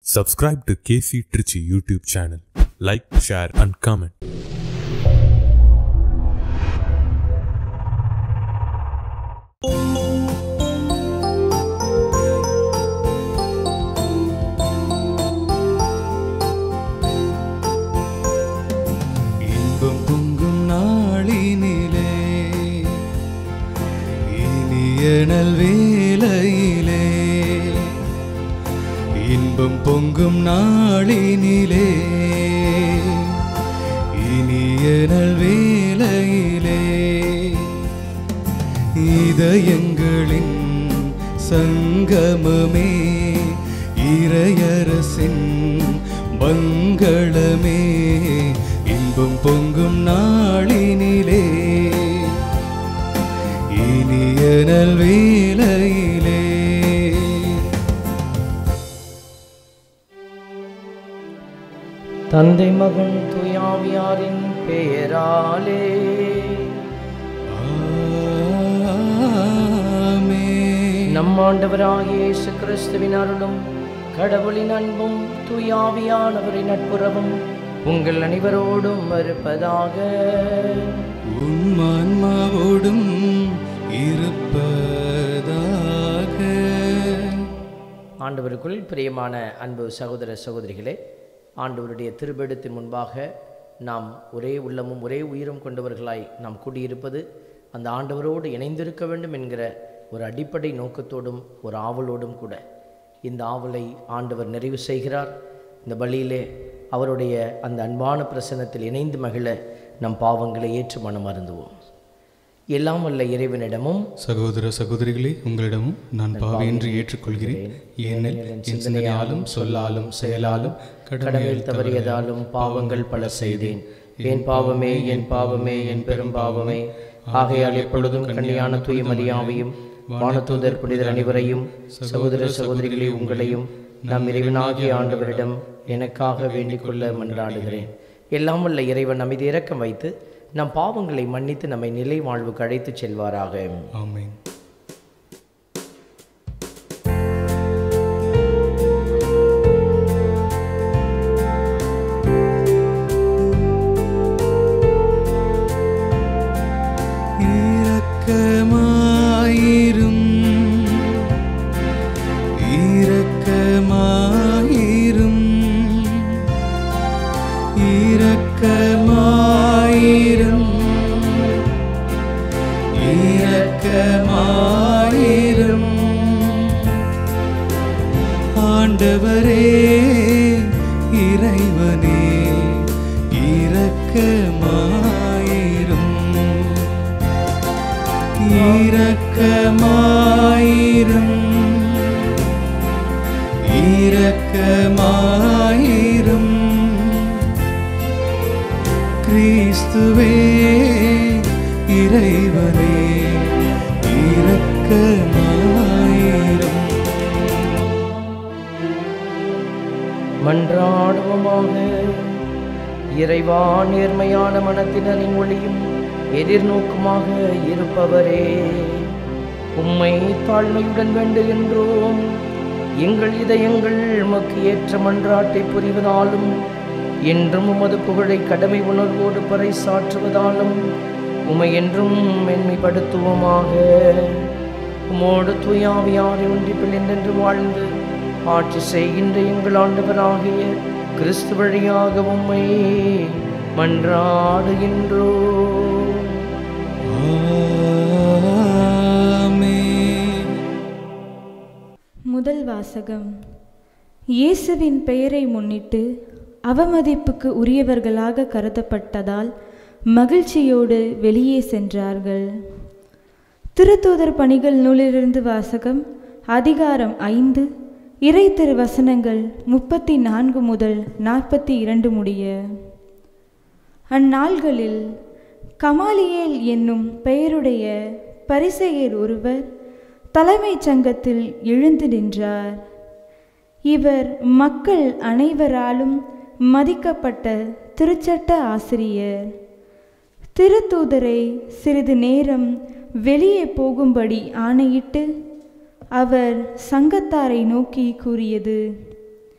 Subscribe to KC Trichy YouTube channel. Like, share, and comment. இன்பம் பொங்கும் நாளினிலே இனிய நல்வேளையிலே இன்பம் பொங்கும் நாளினிலே இனிய நல்வேளையிலே இதயங்களின் சங்கமமே இறையரசின் மங்களமே இன்பம் பொங்கும் நாளினிலே இனிய நல்வேளையிலே தந்தை மகன் துயாவியாரின் பெயராலே ஆமென். நம் ஆண்டவராகிய இயேசு கிறிஸ்துவின் அருளும் கடவுளின் அன்பும் துயாவியானவரின் நட்புறவும் உங்கள் அனைவரோடும் இருப்பதாக உம் ஆன்மாவோடும் இருப்பதாக ஆண்டவருக்குள் பிரியமான அன்பு சகோதர சகோதரிகளே ஆண்டவருடைய திருப்பெடுத்தின் முன்பாக நாம் ஒரே உள்ளமும் ஒரே உயிரும் கொண்டவர்களாய் நாம் கூடியிருப்பது அந்த ஆண்டவரோடு இணைந்திருக்க வேண்டும் என்கிற ஒரு அடிப்படை நோக்கத்தோடும் ஒரு ஆவலோடும் கூட இந்த ஆவலை ஆண்டவர் நிறைவு செய்கிறார் இந்த பலியிலே அவருடைய அந்த அன்பான பிரசன்னத்தில் இணைந்து மகிழ நம் பாவங்களை ஏற்று மனம் அருந்துவோம் எல்லாம் வல்ல இறைவனிடமும் சகோதர சகோதரிகளே உங்களிடமும் நான் பாவியின்றி ஏற்றுக்கொள்கிறேன் ஏனெனில் என் சிந்தனையாலும் சொல்லாலும் செயலாலும் கடமையில் தவறியதாலும் பாவங்கள் பல செய்தேன் என் பாவமே என் பாவமே என் பெரும் பாவமே ஆகையால் எப்பொழுதும் கண்ணியான தூய மரியாவையும் வானதூதர் புனிதர் அனைவரையும் சகோதர சகோதரிகளே உங்களையும் நம் இறைவனாகிய ஆண்டவரிடம் எனக்காக வேண்டிக் கொள்ள மன்றாடுகிறேன் எல்லாம் வல்ல இறைவன் அமைதி இரக்கம் வைத்து நம் பாவங்களை மன்னித்து நம்மை நிலை வாழ்வுக்கு அழைத்துச் செல்வாராக ஆமென் இரக்கமாயிரும் இரக்கமாயிரும் இரக்கமாயிரும் இரக்கமாயிரும் ஆண்டவரே இறைவனே இரக்கமாயிரும் இரக்கமாயிரும் இரக்கமாயிரும் கிறிஸ்துவே இறைவனே இரக்கமாயிரும் மன்றாடுவோமாக இறைவா நேர்மையான மனத்தினரின் ஒளியும் எதிர்நோக்குமாக இருப்பவரே உம்மை தாழ்மையுடன் வேண்டுகின்றோம் எங்கள் இதயங்கள் உமக்கு ஏற்ற மன்றாட்டை புரிவதாலும் என்றும் உமது புகழை கடமை உணர்வோடு பறைசாற்றுவதாலும் உமை என்றும் மென்மைப்படுத்துவோமாக உமோடு தூயாவியாரை ஒன்றிப்பில் என்றென்று வாழ்ந்து ஆட்சி செய்கின்ற எங்கள் ஆண்டவராகிய கிறிஸ்து வழியாக உம்மை மன்றாடுகின்றோம் ஆமென் முதல் வாசகம் இயேசுவின் பெயரை முன்னிட்டு அவமதிப்புக்கு உரியவர்களாக கருதப்பட்டதால் மகிழ்ச்சியோடு வெளியே சென்றார்கள் திருத்தூதர் பணிகள் நூலிலிருந்து வாசகம் அதிகாரம் ஐந்து இறை திரு வசனங்கள் முப்பத்தி நான்கு முதல் நாற்பத்தி இரண்டு முடிய அந்நாள்களில் கமாலியேல் என்னும் பெயருடைய பரிசெயர் ஒருவர் தலைமைச் சங்கத்தில் எழுந்து நின்றார் இவர் மக்கள் அனைவராலும் மதிக்கப்பட்ட திருச்சட்ட ஆசிரியர் திருத்தூதரை சிறிது நேரம் வெளியே போகும்படி ஆணையிட்டு அவர் சங்கத்தாரை நோக்கி கூறியது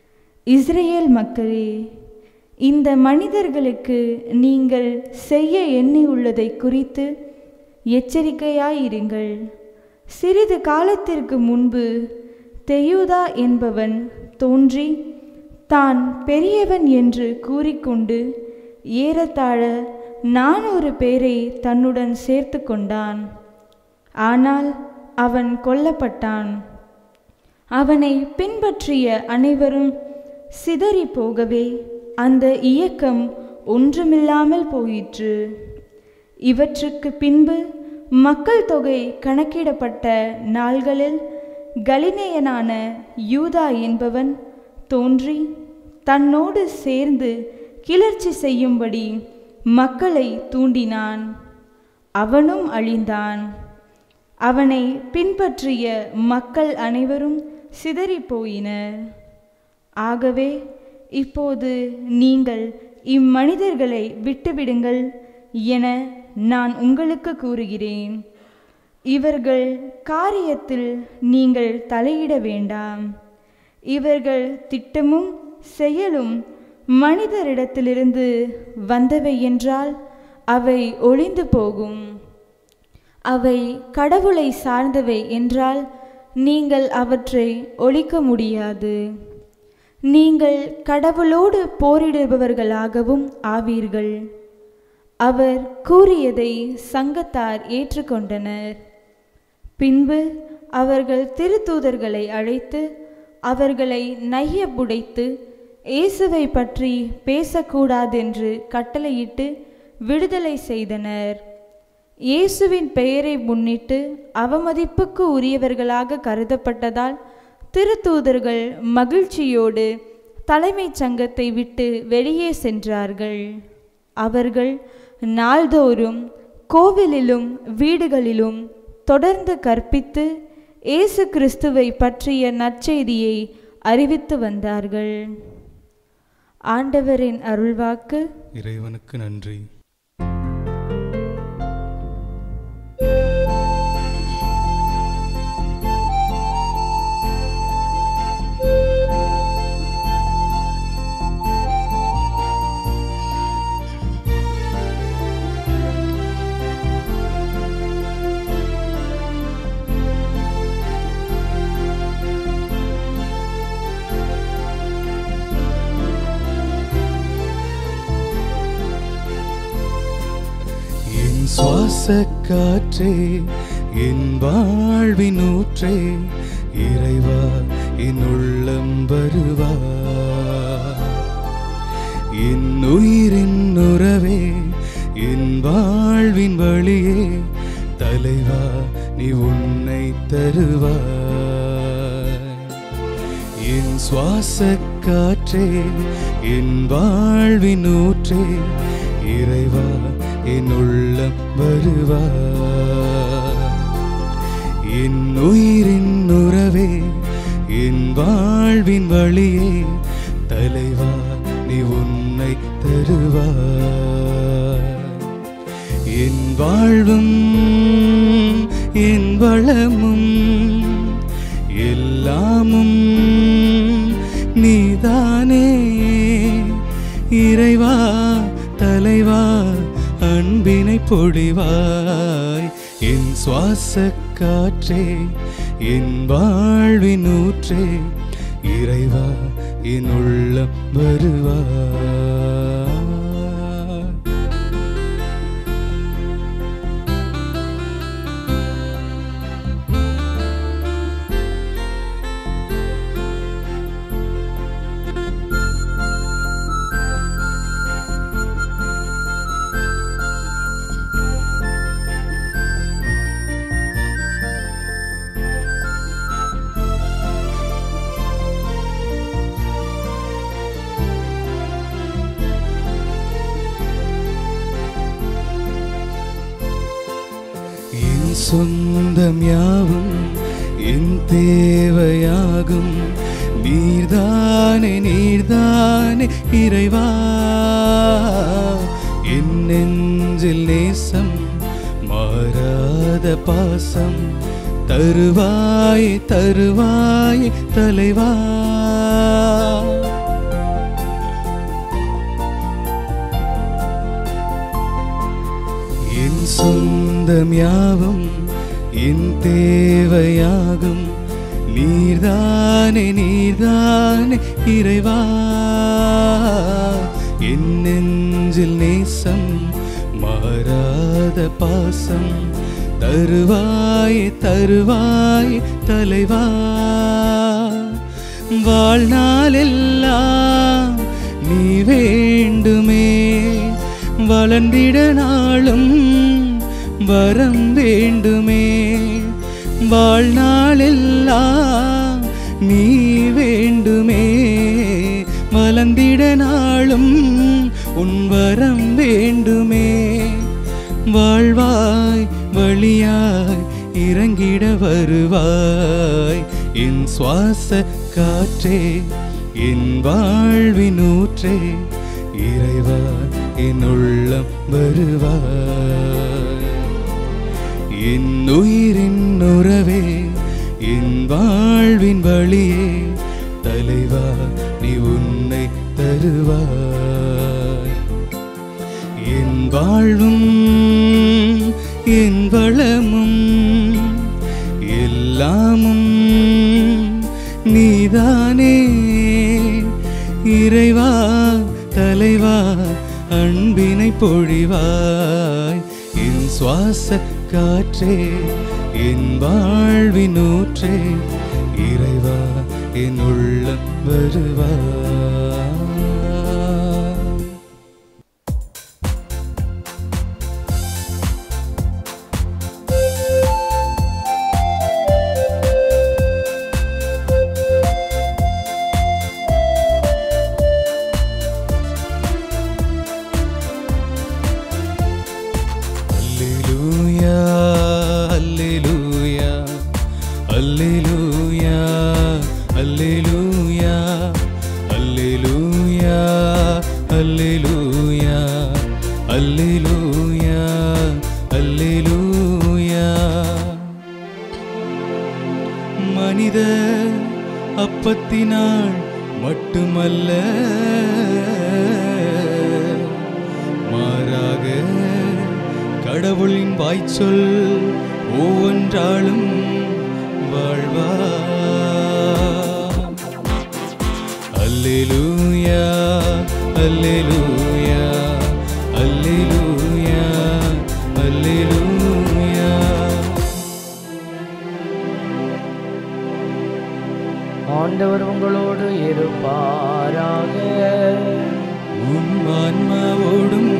இஸ்ரேல் மக்களே இந்த மனிதர்களுக்கு நீங்கள் செய்ய எண்ணியுள்ளதை குறித்து எச்சரிக்கையாயிருங்கள் சிறிது காலத்திற்கு முன்பு தெயூதா என்பவன் தோன்றி தான் பெரியவன் என்று கூறிக்கொண்டு ஏறத்தாழ நானூறு பேரை தன்னுடன் சேர்த்து கொண்டான் ஆனால் அவன் கொல்லப்பட்டான் அவனை பின்பற்றிய அனைவரும் சிதறி போகவே அந்த இயக்கம் ஒன்றுமில்லாமல் போயிற்று இவற்றுக்கு பின்பு மக்கள் தொகை கணக்கிடப்பட்ட நாள்களில் கலினேயனான யூதா என்பவன் தோன்றி தன்னோடு சேர்ந்து கிளர்ச்சி செய்யும்படி மக்களை தூண்டினான் அவனும் அழிந்தான் அவனை பின்பற்றிய மக்கள் அனைவரும் சிதறிப் போயினர் ஆகவே இப்போது நீங்கள் இம்மனிதர்களை விட்டுவிடுங்கள் என நான் உங்களுக்கு கூறுகிறேன் இவர்கள் காரியத்தில் நீங்கள் தலையிட வேண்டாம் இவர்கள் திட்டமும் செயலும் மனிதரிடத்திலிருந்து வந்தவை என்றால் அவை ஒளிந்து போகும் அவை கடவுளை சார்ந்தவை என்றால் நீங்கள் அவற்றை ஒழிக்க முடியாது நீங்கள் கடவுளோடு போரிடுபவர்களாகவும் ஆவீர்கள் அவர் கூறியதை சங்கத்தார் ஏற்றுக்கொண்டனர் பின்பு அவர்கள் திருத்தூதர்களை அழைத்து அவர்களை நைய புடைத்து இயேசுவை பற்றி பேசக்கூடாதென்று கட்டளையிட்டு விடுதலை செய்தனர் இயேசுவின் பெயரை முன்னிட்டு அவமதிப்புக்கு உரியவர்களாக கருதப்பட்டதால் திருத்தூதர்கள் மகிழ்ச்சியோடு தலைமைச் சங்கத்தை விட்டு வெளியே சென்றார்கள் அவர்கள் நாள்தோறும் கோவிலிலும் வீடுகளிலும் தொடர்ந்து கற்பித்து இயேசு கிறிஸ்துவை பற்றிய நற்செய்தியை அறிவித்து வந்தார்கள் ஆண்டவரின் அருள்வாக்கு இறைவனுக்கு நன்றி என் சுவாச காற்றே என் வாழ்வின் ஊற்றே இறைவா என் உள்ளம் வருவா என் உயிரின் உறவே என் வாழ்வின் வழியே தலைவா நீ உன்னை தருவாய் என் சுவாச காற்றே என் வாழ்வின் ஊற்றே இறைவா என் உள்ளம் வருவா என் உயிரின் உறவே என் வாழ்வின் வழியே தலைவா நீ உன்னை தருவா என் வாழ்வும் என் வளமும் எல்லாமும் நீதானே இறைவா தலைவா அன்பினை பொழிவாய் என் சுவாச காற்றே என் வாழ்வின் ஊற்றே இறைவா என் உள்ளம் வருவாய் என் சொந்தம் யாவும் என் தேவையாகும் நீர்தானே நீர்தானே இறைவா என் நெஞ்சில் நேசம் மாறாத பாசம் தருவாய் தருவாய் தலைவா உலகம் யாவும் என் தேவையாகும் நீர்தானே நீர்தானே இறைவா என் நெஞ்சில் நேசம் மாறாத பாசம் தருவாய் தருவாய் தலைவா வாழ்நாளெல்லாம் நீ வேண்டுமே வளர்ந்திட நாளும் வரம் வேண்டுமே வாழ்நாளெல்லாம் நீ வேண்டுமே வளர்ந்திட நாளும் உன் வரம் வேண்டுமே வாழ்வாய் வழியாய் இறங்கிட வருவாய் என் சுவாச காற்றே என் வாழ்வின் ஊற்றே இறைவா என் உள்ளம் வருவாய் என் உயிரின் உறவே என் வாழ்வின் வழியே தலைவா நீ உன்னை தருவாய் என் வாழ்வும் என் வளமும் எல்லாமும் நீதானே இறைவா தலைவா அன்பினை பொழிவாய் என் சுவாச காற்றே என் வாழ்வின் ஊற்றே இறைவா என் உள்ளம் வருவாய் அல்லேலூயா அல்லேலூயா அல்லேலூயா அல்லேலூயா அல்லேலூயா அல்லேலூயா அல்லேலூயா அல்லேலூயா மனித அப்பத்தினாள் மட்டுமல்ல மாறாக கடவுளின் வாய்ச்சொல் ஒவ்வொன்றாலும் வாழ்வா அல்லேலூயா அல்லேலூயா அல்லேலூயா அல்லேலூயா ஆண்டவர் உங்களோடு இருப்பாராக உன் ஆன்மாவோடும்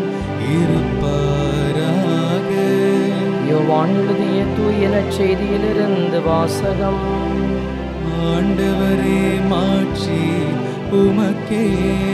இருப்பாராக யோவான் எழுதிய தூய நற்செய்தியிலிருந்து வாசகம் ஆண்டவரே மாற்றி உமக்கே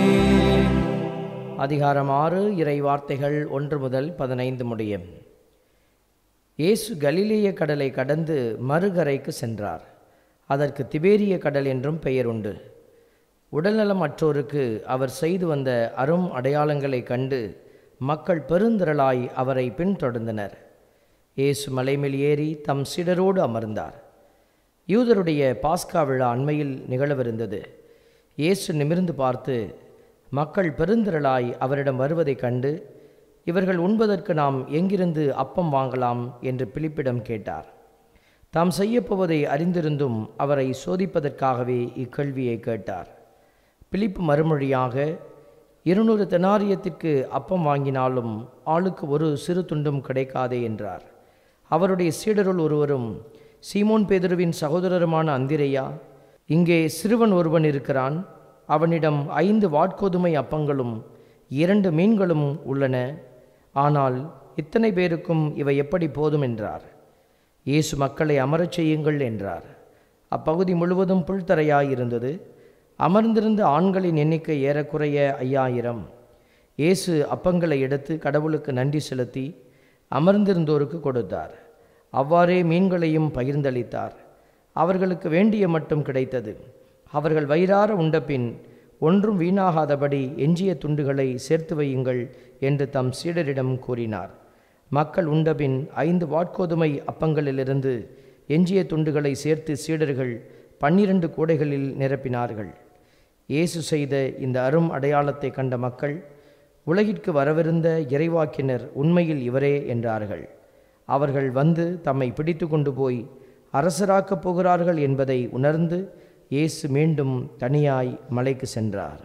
அதிகாரம் ஆறு இறை வார்த்தைகள் ஒன்று முதல் பதினைந்து முடியும் இயேசு கலிலேய கடலை கடந்து மறுகரைக்கு சென்றார் அதற்கு திபேரிய கடல் என்றும் பெயர் உண்டு உடல்நலம் அற்றோருக்கு அவர் செய்து வந்த அரும் அடையாளங்களைக் கண்டு மக்கள் பெருந்திரளாய் அவரை பின்தொடர்ந்தனர் இயேசு மலைமேல் ஏறி தம் சீடரோடு அமர்ந்தார் யூதருடைய பாஸ்கா விழா அண்மையில் நிகழவிருந்தது இயேசு நிமிர்ந்து பார்த்து மக்கள் பெருந்திரளாய் அவரிடம் வருவதைக் கண்டு இவர்கள் உண்பதற்கு நாம் எங்கிருந்து அப்பம் வாங்கலாம் என்று பிலிப்பிடம் கேட்டார் தாம் செய்யப்போவதை அறிந்திருந்தும் அவரை சோதிப்பதற்காகவே இக்கேள்வியை கேட்டார் பிலிப்பு மறுமொழியாக இருநூறு தெனாரியத்திற்கு அப்பம் வாங்கினாலும் ஆளுக்கு ஒரு சிறு துண்டும் கிடைக்காதே என்றார் அவருடைய சீடருள் ஒருவரும் சீமோன் பேதுருவின் சகோதரருமான அந்திரையா இங்கே சிறுவன் ஒருவன் இருக்கிறான் அவனிடம் ஐந்து வாட்கோதுமை அப்பங்களும் இரண்டு மீன்களும் உள்ளன ஆனால் இத்தனை பேருக்கும் இவை எப்படி போதும் என்றார் இயேசு மக்களை அமரச் செய்யுங்கள் என்றார் அப்பகுதி முழுவதும் புல்தரையாயிருந்தது அமர்ந்திருந்த ஆண்களின் எண்ணிக்கை ஏறக்குறைய ஐயாயிரம் இயேசு அப்பங்களை எடுத்து கடவுளுக்கு நன்றி செலுத்தி அமர்ந்திருந்தோருக்கு கொடுத்தார் அவ்வாறே மீன்களையும் பகிர்ந்தளித்தார் அவர்களுக்கு வேண்டிய மட்டும் கிடைத்தது அவர்கள் வயிறார உண்டபின் ஒன்றும் வீணாகாதபடி எஞ்சிய துண்டுகளை சேர்த்து வையுங்கள் என்று தம் சீடரிடம் கூறினார் மக்கள் உண்டபின் ஐந்து வாட்கோதுமை அப்பங்களிலிருந்து எஞ்சிய துண்டுகளை சேர்த்து சீடர்கள் பன்னிரண்டு கூடைகளில் நிரப்பினார்கள் இயேசு செய்த இந்த அரும் அடையாளத்தை கண்ட மக்கள் உலகிற்கு வரவிருந்த இறைவாக்கினர் உண்மையில் இவரே என்றார்கள் அவர்கள் வந்து தம்மை பிடித்து கொண்டு போய் அரசராக்கப் போகிறார்கள் என்பதை உணர்ந்து இயேசு மீண்டும் தனியாய் மலைக்கு சென்றார்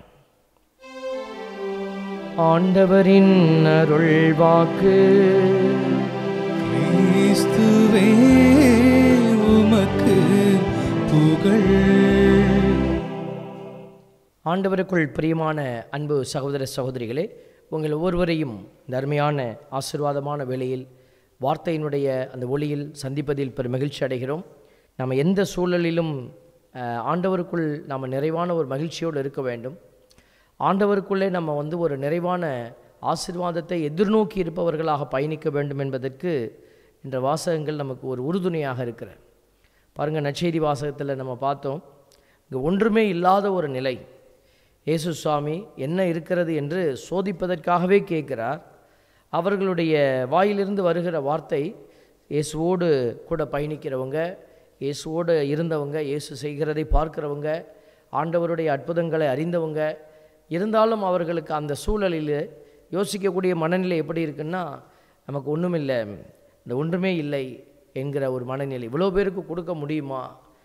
ஆண்டவரின் அருள் வாக்கு கிறிஸ்துவே உமக்கு புகழ் ஆண்டவருக்குள் பிரியமான அன்பு சகோதர சகோதரிகளே உங்கள் ஒவ்வொருவரையும் இந்த அருமையான ஆசீர்வாதமான வேளையில் வார்த்தையினுடைய அந்த ஒளியில் சந்திப்பதில் பெரும் மகிழ்ச்சி அடைகிறோம் நம்ம எந்த சூழலிலும் அஹ், ஆண்டவருக்குள் நாம் நிறைவான ஒரு மகிழ்ச்சியோடு இருக்க வேண்டும் ஆண்டவருக்குள்ளே நம்ம வந்து ஒரு நிறைவான ஆசீர்வாதத்தை எதிர்நோக்கி இருப்பவர்களாக பயணிக்க வேண்டும் என்பதற்கு இந்த வாசகங்கள் நமக்கு ஒரு உறுதுணையாக இருக்கிற பாருங்கள் நற்செய்தி வாசகத்தில் நம்ம பார்த்தோம் இங்கே ஒன்றுமே இல்லாத ஒரு நிலை இயேசு சுவாமி என்ன இருக்கிறது என்று சோதிப்பதற்காகவே கேட்கிறார் அவர்களுடைய வாயிலிருந்து வருகிற வார்த்தை இயேசுவோடு கூட பயணிக்கிறவங்க இயேசுவோடு இருந்தவங்க இயேசு செய்கிறதை பார்க்கிறவங்க ஆண்டவருடைய அற்புதங்களை அறிந்தவங்க இருந்தாலும் அவர்களுக்கு அந்த சூழலில் யோசிக்கக்கூடிய மனநிலை எப்படி இருக்குன்னா நமக்கு ஒன்றுமில்லை இந்த ஒன்றுமே இல்லை என்கிற ஒரு மனநிலை இவ்வளோ பேருக்கு கொடுக்க முடியுமா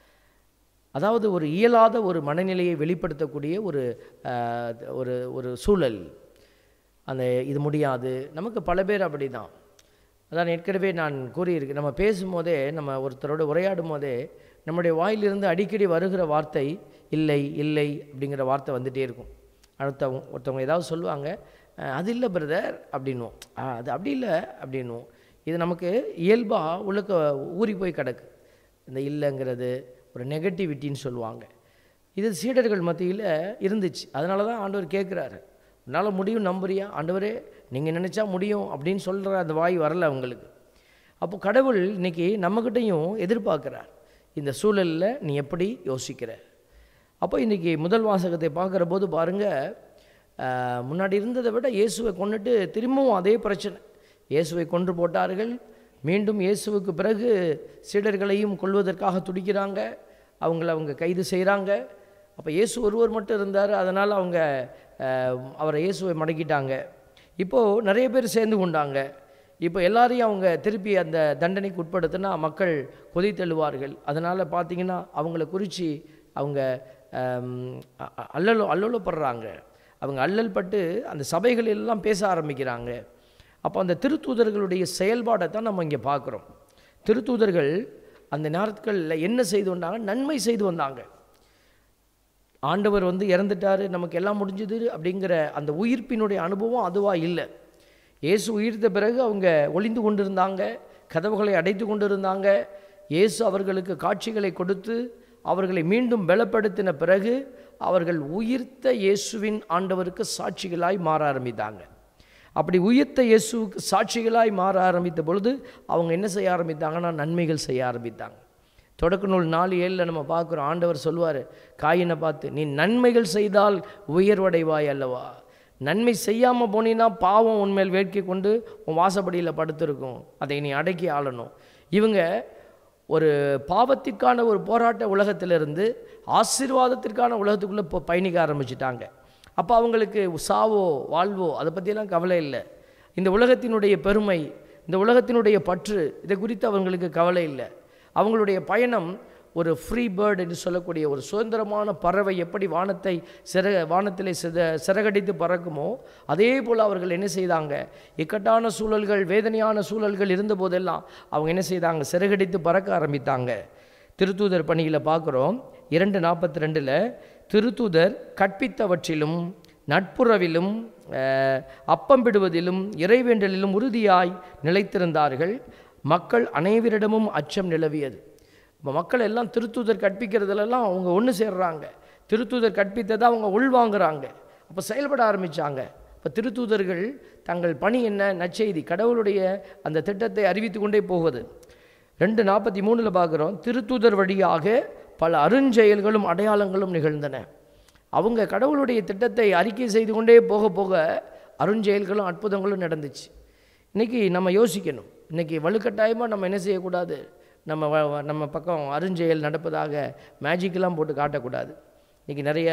அதாவது ஒரு இயலாத ஒரு மனநிலையை வெளிப்படுத்தக்கூடிய ஒரு ஆஹ், ஒரு ஒரு சூழல் அந்த இது முடியாது நமக்கு பல பேர் அப்படி தான் அதான் ஏற்கனவே நான் கூறியிருக்கேன் நம்ம பேசும்போதே நம்ம ஒருத்தரோட உரையாடும் போதே நம்முடைய வாயிலிருந்து அடிக்கடி வருகிற வார்த்தை இல்லை இல்லை அப்படிங்கிற வார்த்தை வந்துகிட்டே இருக்கும் அடுத்தவங்க ஒருத்தவங்க ஏதாவது சொல்லுவாங்க "அஹ், அது இல்லை பிரதர் அப்படின்னுவோம் "ஆ, அது அப்படி இல்லை அப்படின்னுவோம் இது நமக்கு இயல்பாக உள்ளக்க ஊறி போய் கிடக்கு இந்த இல்லைங்கிறது ஒரு நெகட்டிவிட்டின்னு சொல்லுவாங்க இது சீடர்கள் மத்தியில் இருந்துச்சு அதனால தான் ஆண்டவர் கேட்குறாரு உன்னால் முடியும் நம்புறியா ஆண்டவரே நீங்கள் நினச்சா முடியும் அப்படின்னு சொல்கிற அந்த வாய் வரல அவங்களுக்கு அப்போ கடவுள் இன்னைக்கு நம்மக்கிட்டையும் எதிர்பார்க்குறார் இந்த சூழலில் நீ எப்படி யோசிக்கிற அப்போ இன்றைக்கி முதல் வாசகத்தை பார்க்குற போது பாருங்கள் முன்னாடி இருந்ததை விட இயேசுவை கொண்டுட்டு திரும்பவும் அதே பிரச்சனை இயேசுவை கொன்று போட்டார்கள் மீண்டும் இயேசுவுக்கு பிறகு சீடர்களையும் கொள்வதற்காக துடிக்கிறாங்க அவங்கள அவங்க கைது செய்கிறாங்க அப்போ இயேசு ஒருவர் மட்டும் இருந்தார் அதனால் அவங்க அஹ், அவரை இயேசுவை மடக்கிட்டாங்க இப்போது நிறைய பேர் சேர்ந்து கொண்டாங்க இப்போ எல்லாரையும் அவங்க திருப்பி அந்த தண்டனைக்கு உட்படுத்தினா மக்கள் கொதித்தெழுவார்கள் அதனால் பார்த்தீங்கன்னா அவங்கள குறித்து அவங்க ஆம், அ- அ- அல்லலோ அல்லலப்படுறாங்க அவங்க அல்லல் பட்டு அந்த சபைகள் எல்லாம் பேச ஆரம்பிக்கிறாங்க அப்போ அந்த திருத்தூதர்களுடைய செயல்பாடை தான் நம்ம இங்கே பார்க்குறோம் திருத்தூதர்கள் அந்த நாட்களில் என்ன செய்து வந்தாங்க நன்மை செய்து வந்தாங்க ஆண்டவர் வந்து இறந்துட்டாரு நமக்கு எல்லாம் முடிஞ்சுது அப்படிங்கிற அந்த உயிர்ப்பினுடைய அனுபவம் அதுவாக இல்லை இயேசு உயிர்த்த பிறகு அவங்க ஒளிந்து கொண்டிருந்தாங்க கதவுகளை அடைத்து கொண்டிருந்தாங்க இயேசு அவர்களுக்கு காட்சிகளை கொடுத்து அவர்களை மீண்டும் பலப்படுத்தின பிறகு அவர்கள் உயிர்த்த இயேசுவின் ஆண்டவருக்கு சாட்சிகளாய் மாற ஆரம்பித்தாங்க அப்படி உயிர்த்த இயேசுவுக்கு சாட்சிகளாய் மாற ஆரம்பித்த பொழுது அவங்க என்ன செய்ய ஆரம்பித்தாங்கன்னா நன்மைகள் செய்ய ஆரம்பித்தாங்க தொடக்க நூல் நாலு ஏழில் நம்ம பார்க்குறோம் ஆண்டவர் சொல்லுவார் காயினை பார்த்து நீ நன்மைகள் செய்தால் உயர்வடைவாய் அல்லவா நன்மை செய்யாமல் போனீன்னா பாவம் உன்மேல் வேட்கை கொண்டு உன் வாசப்படியில் படுத்திருக்கும் அதை நீ அடக்கி ஆளணும் இவங்க ஒரு பாவத்திற்கான ஒரு போராட்ட உலகத்திலிருந்து ஆசீர்வாதத்திற்கான உலகத்துக்குள்ளே இப்போ பயணிக்க ஆரம்பிச்சிட்டாங்க அப்போ அவங்களுக்கு சாவோ வாழ்வோ அதை பற்றியெல்லாம் கவலை இல்லை இந்த உலகத்தினுடைய பெருமை இந்த உலகத்தினுடைய பற்று இதை குறித்து அவங்களுக்கு கவலை இல்லை அவங்களுடைய பயணம் ஒரு ஃப்ரீ பேர்டு என்று சொல்லக்கூடிய ஒரு சுதந்திரமான பறவை எப்படி வானத்தை சிற வானத்திலே சித சிறகடித்து பறக்குமோ அதே போல் அவர்கள் என்ன செய்தாங்க இக்கட்டான சூழல்கள் வேதனையான சூழல்கள் இருந்தபோதெல்லாம் அவங்க என்ன செய்தாங்க சிறகடித்து பறக்க ஆரம்பித்தாங்க திருத்தூதர் பணியில் பார்க்குறோம் இரண்டு நாற்பத்தி ரெண்டில் திருத்தூதர் கற்பித்தவற்றிலும் நட்புறவிலும் அஹ், அப்பம் பிடுவதிலும் இறைவேண்டலிலும் உறுதியாய் நிலைத்திருந்தார்கள் மக்கள் அனைவரிடமும் அச்சம் நிலவியது இப்போ மக்கள் எல்லாம் திருத்தூதர் கற்பிக்கிறதுலலாம் அவங்க ஒன்று சேர்றாங்க திருத்தூதர் கற்பித்ததை அவங்க உள்வாங்குறாங்க அப்போ செயல்பட ஆரம்பித்தாங்க இப்போ திருத்தூதர்கள் தங்கள் பணி என்ன நற்செய்தி கடவுளுடைய அந்த திட்டத்தை அறிவித்து கொண்டே போகுது ரெண்டு நாற்பத்தி மூணில் பார்க்குறோம் திருத்தூதர் வழியாக பல அருஞ்செயல்களும் அடையாளங்களும் நிகழ்ந்தன அவங்க கடவுளுடைய திட்டத்தை அறிக்கை செய்து கொண்டே போக போக அருஞ்செயல்களும் அற்புதங்களும் நடந்துச்சு இன்றைக்கி நம்ம யோசிக்கணும் இன்றைக்கி வலுக்கட்டாயமாக நம்ம என்ன செய்யக்கூடாது நம்ம வ- வ- நம்ம பக்கம் அருஞ்செயல் நடப்பதாக மேஜிக்கெல்லாம் போட்டு காட்டக்கூடாது இன்றைக்கி நிறைய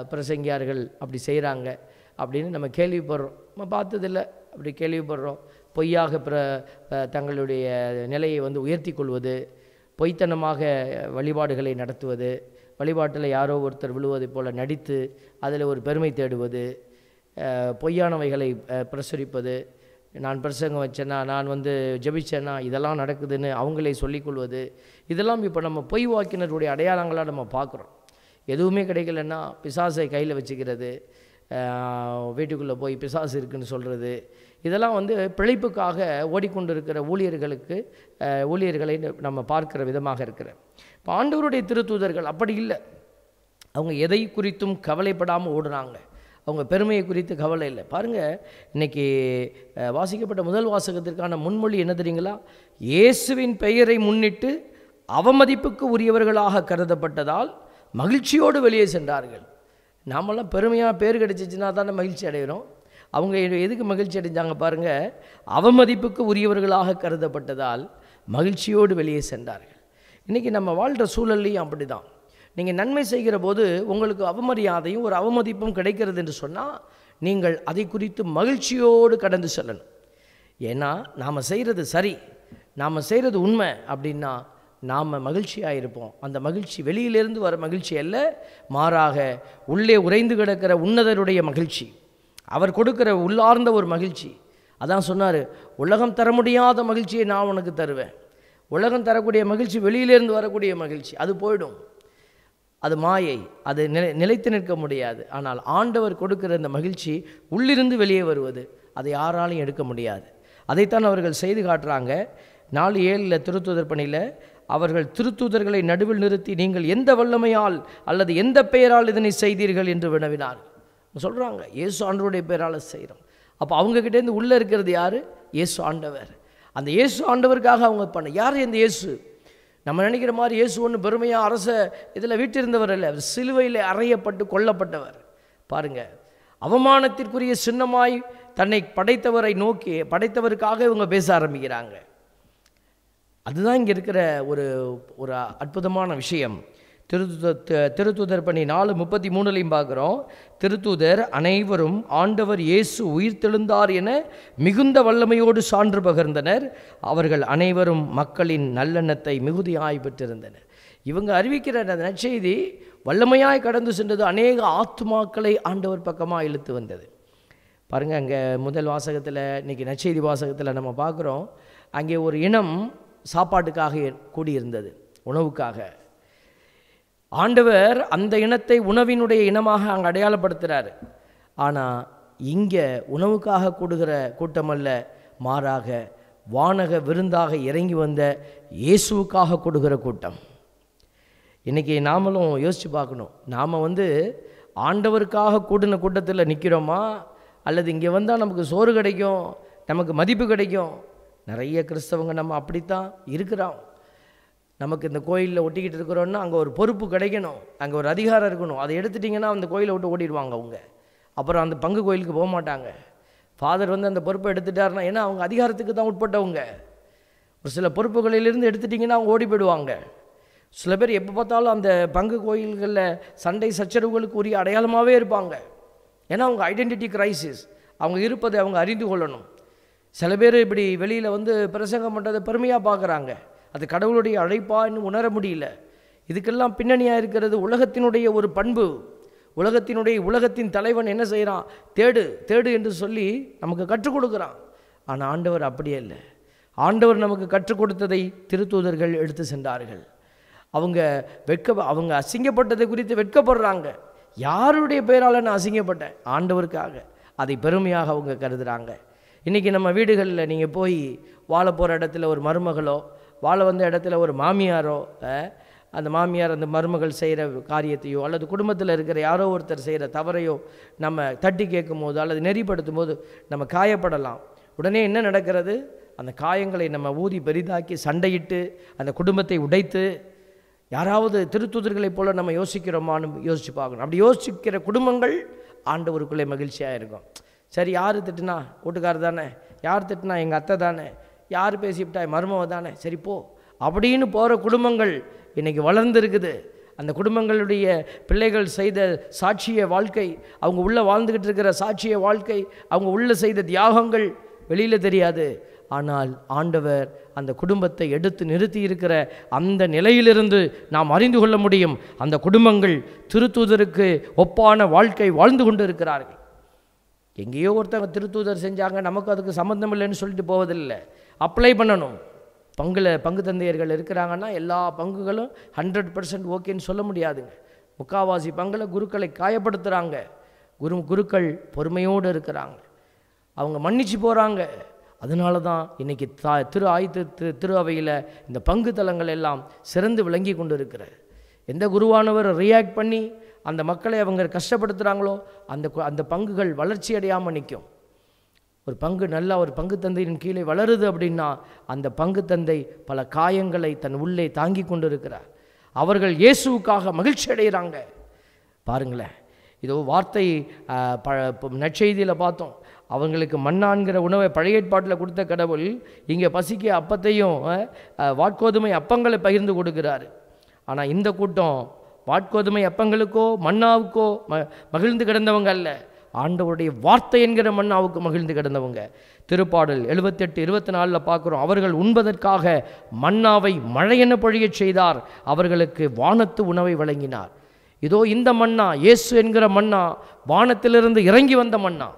பிரசங்கியார்கள் அப்படி செய்கிறாங்க அப்படின்னு நம்ம கேள்விப்படுறோம் நம்ம பார்த்ததில்ல அப்படி கேள்விப்படுறோம் பொய்யாக பிற அஹ், தங்களுடைய நிலையை வந்து உயர்த்தி கொள்வது பொய்த்தனமாக வழிபாடுகளை நடத்துவது வழிபாட்டில் யாரோ ஒருத்தர் விழுவதைப் போல நடித்து அதில் ஒரு பெருமை தேடுவது அஹ், பொய்யானவைகளை அஹ், பிரசுரிப்பது நான் பிரசங்கம் வச்சேன்னா நான் வந்து ஜெபிச்சேன்னா இதெல்லாம் நடக்குதுன்னு அவங்களே சொல்லிக்கொள்வது இதெல்லாம் இப்போ நம்ம பொய் வாக்கினருடைய அடையாளங்களாக நம்ம பார்க்குறோம் எதுவுமே கிடைக்கலன்னா பிசாசை கையில் வச்சுக்கிறது வீட்டுக்குள்ளே போய் பிசாசு இருக்குன்னு சொல்கிறது இதெல்லாம் வந்து பிழைப்புக்காக ஓடிக்கொண்டிருக்கிற ஊழியர்களுக்கு அஹ், ஊழியர்களை நம்ம பார்க்கிற விதமாக இருக்கிற இப்போ ஆண்டவருடைய திருத்தூதர்கள் அப்படி இல்லை அவங்க எதை குறித்தும் கவலைப்படாமல் ஓடுறாங்க அவங்க பெருமையை குறித்து கவலை இல்லை பாருங்கள் இன்னைக்கு அஹ், வாசிக்கப்பட்ட முதல் வாசகத்திற்கான முன்மொழி என்ன தெரியுங்களா இயேசுவின் பெயரை முன்னிட்டு அவமதிப்புக்கு உரியவர்களாக கருதப்பட்டதால் மகிழ்ச்சியோடு வெளியே சென்றார்கள் நாமெல்லாம் பெருமையாக பேர் கிடைச்சிச்சுன்னா தானே மகிழ்ச்சி அடைகிறோம் அவங்க எ- எதுக்கு மகிழ்ச்சி அடைஞ்சாங்க பாருங்கள் அவமதிப்புக்கு உரியவர்களாக கருதப்பட்டதால் மகிழ்ச்சியோடு வெளியே சென்றார்கள் இன்றைக்கி நம்ம வாழ்கிற சூழல்லையும் அப்படி தான் நீங்கள் நன்மை செய்கிற போது உங்களுக்கு அவமரியாதையும் ஒரு அவமதிப்பும் கிடைக்கிறது என்று சொன்னால் நீங்கள் அதை குறித்து மகிழ்ச்சியோடு கடந்து செல்லணும் ஏன்னா நாம் செய்கிறது சரி நாம் செய்கிறது உண்மை அப்படின்னா நாம் மகிழ்ச்சியாக இருப்போம் அந்த மகிழ்ச்சி வெளியிலிருந்து வர மகிழ்ச்சி அல்ல மாறாக உள்ளே உறைந்து கிடக்கிற உன்னதருடைய மகிழ்ச்சி அவர் கொடுக்கிற உள்ளார்ந்த ஒரு மகிழ்ச்சி அதான் சொன்னார் உலகம் தர முடியாத மகிழ்ச்சியை நான் உனக்கு தருவேன் உலகம் தரக்கூடிய மகிழ்ச்சி வெளியிலிருந்து வரக்கூடிய மகிழ்ச்சி அது போயிடும் அது மாயை அது நிலை நிலைத்து நிற்க முடியாது ஆனால் ஆண்டவர் கொடுக்கிற இந்த மகிழ்ச்சி உள்ளிருந்து வெளியே வருவது அதை யாராலையும் எடுக்க முடியாது அதைத்தான் அவர்கள் செய்து காட்டுறாங்க நாலு ஏழில் திருத்தூதர் பணியில் அவர்கள் திருத்தூதர்களை நடுவில் நிறுத்தி நீங்கள் எந்த வல்லமையால் அல்லது எந்த பெயரால் இதனை செய்தீர்கள் என்று வினவினார் சொல்கிறாங்க இயேசு ஆண்டவருடைய பெயரால் செய்கிறோம் அப்போ அவங்கக்கிட்டேருந்து உள்ளே இருக்கிறது யார் இயேசு ஆண்டவர் அந்த இயேசு ஆண்டவருக்காக அவங்க பண்ண யார் இந்த இயேசு நம்ம நினைக்கிற மாதிரி இயேசு ஒன்று பெருமையாக அரச இதில் வீட்டிருந்தவர் அல்ல அவர் சிலுவையில் அறையப்பட்டு கொல்லப்பட்டவர் பாருங்க அவமானத்திற்குரிய சின்னமாய் தன்னை படைத்தவரை நோக்கி படைத்தவருக்காக இவங்க பேச ஆரம்பிக்கிறாங்க அதுதான் இங்கே இருக்கிற ஒரு ஒரு அற்புதமான விஷயம் திருத்துதர் தி- திருத்தூதர் பணி நாலு முப்பத்தி மூணுலையும் பார்க்குறோம் திருத்தூதர் அனைவரும் ஆண்டவர் இயேசு உயிர்த்தெழுந்தார் என மிகுந்த வல்லமையோடு சான்று பகிர்ந்தனர் அவர்கள் அனைவரும் மக்களின் நல்லெண்ணத்தை மிகுதியாய் பெற்றிருந்தனர் இவங்க அறிவிக்கிற அந்த நற்செய்தி வல்லமையாய் கடந்து சென்றது அநேக ஆத்துமாக்களை ஆண்டவர் பக்கமாக இழுத்து வந்தது பாருங்கள் அங்கே முதல் வாசகத்தில் இன்னைக்கு நற்செய்தி வாசகத்தில் நம்ம பார்க்குறோம் அங்கே ஒரு இனம் சாப்பாட்டுக்காக கூடியிருந்தது உணவுக்காக ஆண்டவர் அந்த இனத்தை உணவினுடைய இனமாக அங்கே அடையாளப்படுத்துகிறார் ஆனால் இங்கே உணவுக்காக கூடுகிற கூட்டம் அல்ல மாறாக வானக விருந்தாக இறங்கி வந்த இயேசுவுக்காக கூடுகிற கூட்டம் இன்றைக்கி நாமளும் யோசித்து பார்க்கணும் நாம் வந்து ஆண்டவருக்காக கூடின கூட்டத்தில் நிற்கிறோமா அல்லது இங்கே வந்தால் நமக்கு சோறு கிடைக்கும் நமக்கு மதிப்பு கிடைக்கும் நிறைய கிறிஸ்தவங்க நம்ம அப்படித்தான் இருக்கிறோம் நமக்கு இந்த கோயிலில் ஒட்டிக்கிட்டு இருக்கிறோன்னா அங்கே ஒரு பொறுப்பு கிடைக்கணும் அங்கே ஒரு அதிகாரம் இருக்கணும் அதை எடுத்துட்டிங்கன்னா அந்த கோயிலை விட்டு ஓடிடுவாங்க அவங்க அப்புறம் அந்த பங்கு கோயிலுக்கு போக மாட்டாங்க ஃபாதர் வந்து அந்த பொறுப்பை எடுத்துட்டாருன்னா ஏன்னா அவங்க அதிகாரத்துக்கு தான் உட்பட்டவங்க ஒரு சில பொறுப்புகளிலிருந்து எடுத்துட்டிங்கன்னா அவங்க ஓடி போயிடுவாங்க சில பேர் எப்போ பார்த்தாலும் அந்த பங்கு கோயில்களில் சண்டை சச்சரவுகளுக்கு உரிய அடையாளமாகவே இருப்பாங்க ஏன்னா அவங்க ஐடென்டிட்டி கிரைசிஸ் அவங்க இருப்பதை அவங்க அறிந்து கொள்ளணும் சில பேர் இப்படி வெளியில் வந்து பிரசங்கம் பண்ணுறதை பெருமையாக பார்க்குறாங்க அது கடவுளுடைய அழைப்பான்னு உணர முடியல இதுக்கெல்லாம் பின்னணியாக இருக்கிறது உலகத்தினுடைய ஒரு பண்பு உலகத்தினுடைய உலகத்தின் தலைவன் என்ன செய்கிறான் தேடு தேடு என்று சொல்லி நமக்கு கற்றுக் கொடுக்குறான் ஆனால் ஆண்டவர் அப்படியே இல்லை ஆண்டவர் நமக்கு கற்றுக் கொடுத்ததை திருத்தூதர்கள் எடுத்து சென்றார்கள் அவங்க வெட்க அவங்க அசிங்கப்பட்டதை குறித்து வெட்கப்படுறாங்க யாருடைய பெயரால் நான் அசிங்கப்பட்டேன் ஆண்டவருக்காக அதை பெருமையாக அவங்க கருதுகிறாங்க இன்றைக்கி நம்ம வீடுகளில் நீங்கள் போய் வாழ போகிற இடத்துல ஒரு மருமகளோ வாழ வந்த இடத்துல ஒரு மாமியாரோ அஹ், அந்த மாமியார் அந்த மருமகள் செய்கிற காரியத்தையோ அல்லது குடும்பத்தில் இருக்கிற யாரோ ஒருத்தர் செய்கிற தவறையோ நம்ம தட்டி கேட்கும் போது அல்லது நெறிப்படுத்தும் போது நம்ம காயப்படலாம் உடனே என்ன நடக்கிறது அந்த காயங்களை நம்ம ஊதி பெரிதாக்கி சண்டையிட்டு அந்த குடும்பத்தை உடைத்து யாராவது திருத்துதர்களைப் போல நம்ம யோசிக்கிறோமான்னு யோசிச்சு பார்க்கணும் அப்படி யோசிக்கிற குடும்பங்கள் ஆண்டவருக்குள்ளே மகிழ்ச்சியாக இருக்கும் சரி யார் திட்டுனா கூட்டுக்காரர் தானே யார் திட்டுனா எங்கள் அத்தை தானே யார் பேசிவிட்டா மருமவ தானே சரி போ அப்படின்னு போகிற குடும்பங்கள் இன்றைக்கி வளர்ந்துருக்குது அந்த குடும்பங்களுடைய பிள்ளைகள் செய்த சாட்சிய வாழ்க்கை அவங்க உள்ளே வாழ்ந்துக்கிட்டு இருக்கிற சாட்சிய வாழ்க்கை அவங்க உள்ளே செய்த தியாகங்கள் வெளியில் தெரியாது ஆனால் ஆண்டவர் அந்த குடும்பத்தை எடுத்து நிறுத்தி இருக்கிற அந்த நிலையிலிருந்து நாம் அறிந்து கொள்ள முடியும் அந்த குடும்பங்கள் திருத்தூதருக்கு ஒப்பான வாழ்க்கை வாழ்ந்து கொண்டு இருக்கிறார்கள் எங்கேயோ ஒருத்தவங்க திருத்தூதர் செஞ்சாங்க நமக்கு அதுக்கு சம்மந்தம் இல்லைன்னு சொல்லிட்டு போவதில்லை அப்ளை பண்ணணும் பங்குல பங்கு தந்தையர்கள் இருக்கிறாங்கன்னா எல்லா பங்குகளும் ஹண்ட்ரட் பர்சன்ட் ஓகேன்னு சொல்ல முடியாதுங்க முக்காவாசி பங்குல குருக்களை காயப்படுத்துகிறாங்க குரு குருக்கள் பொறுமையோடு இருக்கிறாங்க அவங்க மன்னிச்சு போகிறாங்க அதனால தான் இன்றைக்கி தா திரு ஆயுத திரு திரு அவையில் இந்த பங்கு தலங்கள் எல்லாம் சிறந்து விளங்கி கொண்டு இருக்கிறது எந்த குருவானவர் ரியாக்ட் பண்ணி அந்த மக்களை அவங்க கஷ்டப்படுத்துகிறாங்களோ அந்த கு- அந்த பங்குகள் வளர்ச்சி அடையாமல் நிற்கும் ஒரு பங்கு நல்லா ஒரு பங்கு தந்தையின் கீழே வளருது அப்படின்னா அந்த பங்கு தந்தை பல காயங்களை தன் உள்ளே தாங்கி கொண்டு இருக்கிறார் அவர்கள் இயேசுவுக்காக மகிழ்ச்சி அடைகிறாங்க பாருங்களேன் இதோ வார்த்தை ஆ, ப நற்செய்தியில் பார்த்தோம் அவங்களுக்கு மண்ணான்கிற உணவை பழைய ஏற்பாட்டில் கொடுத்த கடவுள் இங்கே பசிக்க அப்பத்தையும் ஆ, ஆ, வாட்கோதுமை அப்பங்களை பகிர்ந்து கொடுக்கிறாரு ஆனால் இந்த கூட்டம் வாட்கோதுமை அப்பங்களுக்கோ மன்னாவுக்கோ ம மகிழ்ந்து கிடந்தவங்க அல்ல ஆண்டவருடைய வார்த்தை என்கிற மன்னாவுக்கு மகிழ்ந்து கிடந்தவங்க திருப்பாடல் எழுபத்தெட்டு இருபத்தி நாலில் பார்க்குறோம் அவர்கள் உண்பதற்காக மன்னாவை மழையென பொழியச் செய்தார் அவர்களுக்கு வானத்து உணவை வழங்கினார் இதோ இந்த மன்னா இயேசு என்கிற மன்னா வானத்திலிருந்து இறங்கி வந்த மன்னா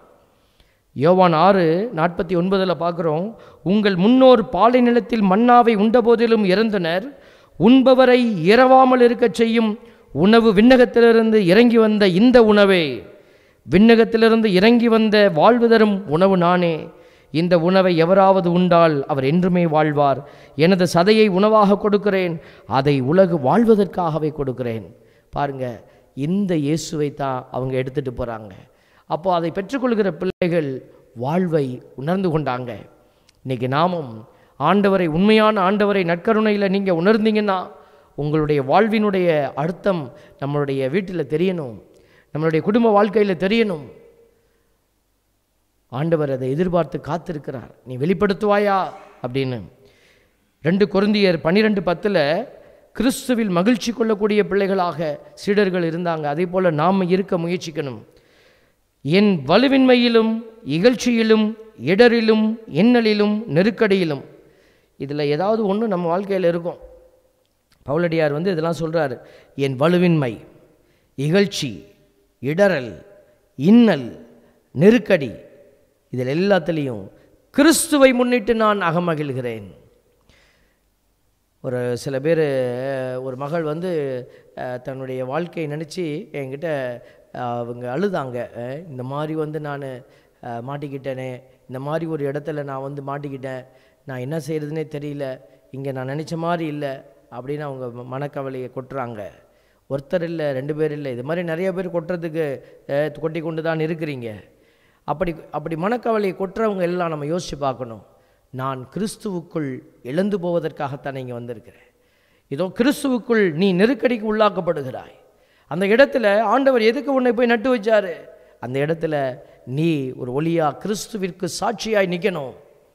யோவான் ஆறு நாற்பத்தி ஒன்பதில் பார்க்குறோம் உங்கள் முன்னோர் பாலை நிலத்தில் மன்னாவை உண்டபோதிலும் இறந்தனர் உண்பவரை இரவாமல் இருக்கச் செய்யும் உணவு விண்ணகத்திலிருந்து இறங்கி வந்த இந்த உணவே விண்ணகத்திலிருந்து இறங்கி வந்த வாழ்வு தரும் உணவு நானே இந்த உணவை எவராவது உண்டால் அவர் என்றுமே வாழ்வார் எனது சதையை உணவாக கொடுக்கிறேன் அதை உலகு வாழ்வதற்காகவே கொடுக்கிறேன் பாருங்க இந்த இயேசுவை தான் அவங்க எடுத்துட்டு போகிறாங்க அப்போ அதை பெற்றுக்கொள்கிற பிள்ளைகள் வாழ்வை உணர்ந்து கொண்டாங்க இன்னைக்கு நாமும் ஆண்டவரை உண்மையான ஆண்டவரை நற்கருணையில் நீங்கள் உணர்ந்தீங்கன்னா உங்களுடைய வாழ்வினுடைய அர்த்தம் நம்மளுடைய வீட்டில் தெரியணும் நம்மளுடைய குடும்ப வாழ்க்கையில் தெரியணும் ஆண்டவர் அதை எதிர்பார்த்து காத்திருக்கிறார் நீ வெளிப்படுத்துவாயா அப்படின்னு ரெண்டு கொருந்தியர் பன்னிரெண்டு பத்தில் கிறிஸ்துவில் மகிழ்ச்சி கொள்ளக்கூடிய பிள்ளைகளாக சீடர்கள் இருந்தாங்க அதே போல் நாம் இருக்க முயற்சிக்கணும் என் வலுவின்மையிலும் இகழ்ச்சியிலும் இடரிலும் எண்ணலிலும் நெருக்கடியிலும் இதில் ஏதாவது ஒன்று நம்ம வாழ்க்கையில் இருக்கும் பவுலடியார் வந்து இதெல்லாம் சொல்கிறாரு என் வலுவின்மை இகழ்ச்சி இடரல் இன்னல் நெருக்கடி இதில் எல்லாத்துலேயும் கிறிஸ்துவை முன்னிட்டு நான் அகமகிழ்கிறேன் ஒரு சில பேர் ஒரு மகள் வந்து அஹ், தன்னுடைய வாழ்க்கையை நினச்சி என்கிட்ட அஹ், அவங்க அழுதாங்க அஹ், இந்த மாதிரி வந்து நான் மாட்டிக்கிட்டேனே இந்த மாதிரி ஒரு இடத்துல நான் வந்து மாட்டிக்கிட்டேன் நான் என்ன செய்கிறதுனே தெரியல இங்கே நான் நினச்ச மாதிரி இல்லை அப்படின்னு அவங்க ம- மனக்கவலையை கொட்டுறாங்க ஒருத்தர் இல்லை ரெண்டு பேர் இல்லை இது மாதிரி நிறைய பேர் கொட்டுறதுக்கு அஹ், கொட்டி கொண்டு தான் இருக்கிறீங்க அப்படி அப்படி மனக்கவலையை கொட்டுறவங்க எல்லாம் நம்ம யோசித்து பார்க்கணும் நான் கிறிஸ்துவுக்குள் இழந்து போவதற்காகத்தான் இங்கே வந்திருக்கிறேன் இதோ கிறிஸ்துவுக்குள் நீ நெருக்கடிக்கு உள்ளாக்கப்படுகிறாய் அந்த இடத்துல ஆண்டவர் எதுக்கு உன்னை போய் நட்டு வச்சாரு அந்த இடத்துல நீ ஒரு ஒளியா கிறிஸ்துவிற்கு சாட்சியாய் நிற்கணும்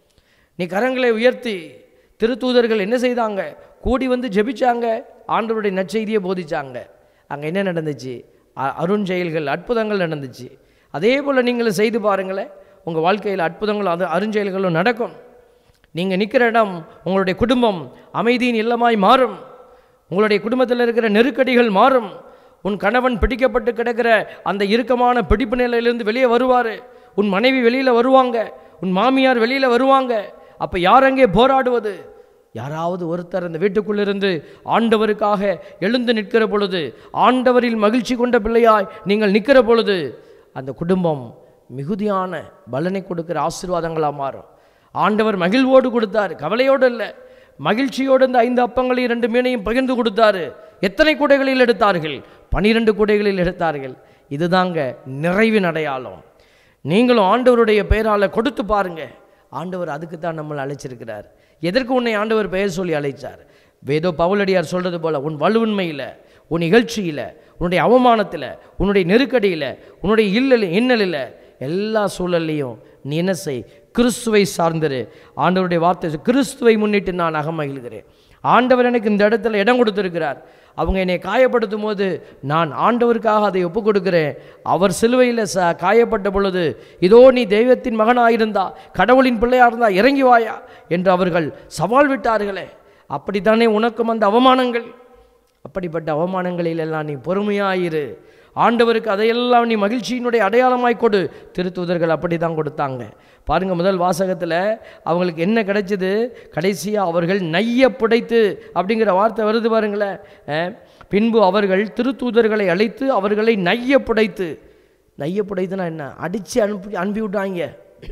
நீ கரங்களை உயர்த்தி திருத்தூதர்கள் என்ன செய்தாங்க கூடி வந்து ஜெபிச்சாங்க ஆண்டவருடைய நற்செய்தியை போதிச்சாங்க அங்கே என்ன நடந்துச்சு அ- அருஞ்செயல்கள் அற்புதங்கள் நடந்துச்சு அதே போல் நீங்களும் செய்து பாருங்களேன் உங்கள் வாழ்க்கையில் அற்புதங்களும் அது அருஞ்செயல்களும் நடக்கும் நீங்கள் நிற்கிற இடம் உங்களுடைய குடும்பம் அமைதியின் இல்லமாய் மாறும் உங்களுடைய குடும்பத்தில் இருக்கிற நெருக்கடிகள் மாறும் உன் கணவன் பிடிக்கப்பட்டு கிடக்கிற அந்த இறுக்கமான பிடிப்பு நிலையிலிருந்து வெளியே வருவார் உன் மனைவி வெளியில் வருவாங்க உன் மாமியார் வெளியில் வருவாங்க அப்போ யார் அங்கே போராடுவது யாராவது ஒருத்தர் அந்த வீட்டுக்குள்ளிருந்து ஆண்டவருக்காக எழுந்து நிற்கிற பொழுது ஆண்டவரில் மகிழ்ச்சி கொண்ட பிள்ளையாய் நீங்கள் நிற்கிற பொழுது அந்த குடும்பம் மிகுதியான பலனை கொடுக்கிற ஆசீர்வாதங்களாக மாறும் ஆண்டவர் மகிழ்வோடு கொடுத்தாரு கவலையோடு இல்லை மகிழ்ச்சியோடு இந்த ஐந்து அப்பங்களையும் ரெண்டு மீனையும் பகிர்ந்து கொடுத்தாரு எத்தனை கூடைகளில் எடுத்தார்கள் பனிரெண்டு கூடைகளில் எடுத்தார்கள் இதுதாங்க நிறைவின் அடையாளம் நீங்களும் ஆண்டவருடைய பெயரால் கொடுத்து பாருங்க ஆண்டவர் அதுக்கு தான் நம்மளை அழைச்சிருக்கிறார் எதற்கு உன்னை ஆண்டவர் பெயர் சொல்லி அழைச்சார் வேதோ பவுலடியார் சொல்றது போல உன் வலுவின்மையில் உன் இகழ்ச்சியில் உன்னுடைய அவமானத்தில் உன்னுடைய நெருக்கடியில் உன்னுடைய இல்லல் இன்னலில் எல்லா சூழல்லையும் நீ என்ன செய் கிறிஸ்துவை சார்ந்திரு ஆண்டவருடைய வார்த்தை கிறிஸ்துவை முன்னிட்டு நான் அகமகிழ்கிறேன் ஆண்டவர் எனக்கு இந்த இடத்துல இடம் கொடுத்திருக்கிறார் அவங்க என்னை காயப்படுத்தும் போது நான் ஆண்டவருக்காக அதை ஒப்புக் கொடுக்கிறேன் அவர் சிலுவையில் ச காயப்பட்ட பொழுது இதோ நீ தெய்வத்தின் மகனாயிருந்தா கடவுளின் பிள்ளையாக இருந்தா இறங்கி வாயா என்று அவர்கள் சவால் விட்டார்களே அப்படித்தானே உனக்கும் அந்த அவமானங்கள் அப்படிப்பட்ட அவமானங்களில் எல்லாம் நீ பொறுமையாயிரு ஆண்டவருக்கு அதையெல்லாம் நீ மகிழ்ச்சியினுடைய அடையாளமாய் கொடு திருத்தூதர்கள் அப்படி தான் கொடுத்தாங்க பாருங்க முதல் வாசகத்தில் அவங்களுக்கு என்ன கிடைச்சது கடைசியாக அவர்கள் நைய புடைத்து அப்படிங்கிற வார்த்தை வருது பாருங்களேன் அஹ், பின்பு அவர்கள் திருத்தூதர்களை அழைத்து அவர்களை நைய புடைத்து நைய புடைத்துனா என்ன அடித்து அனுப்பி அனுப்பி விட்டாங்க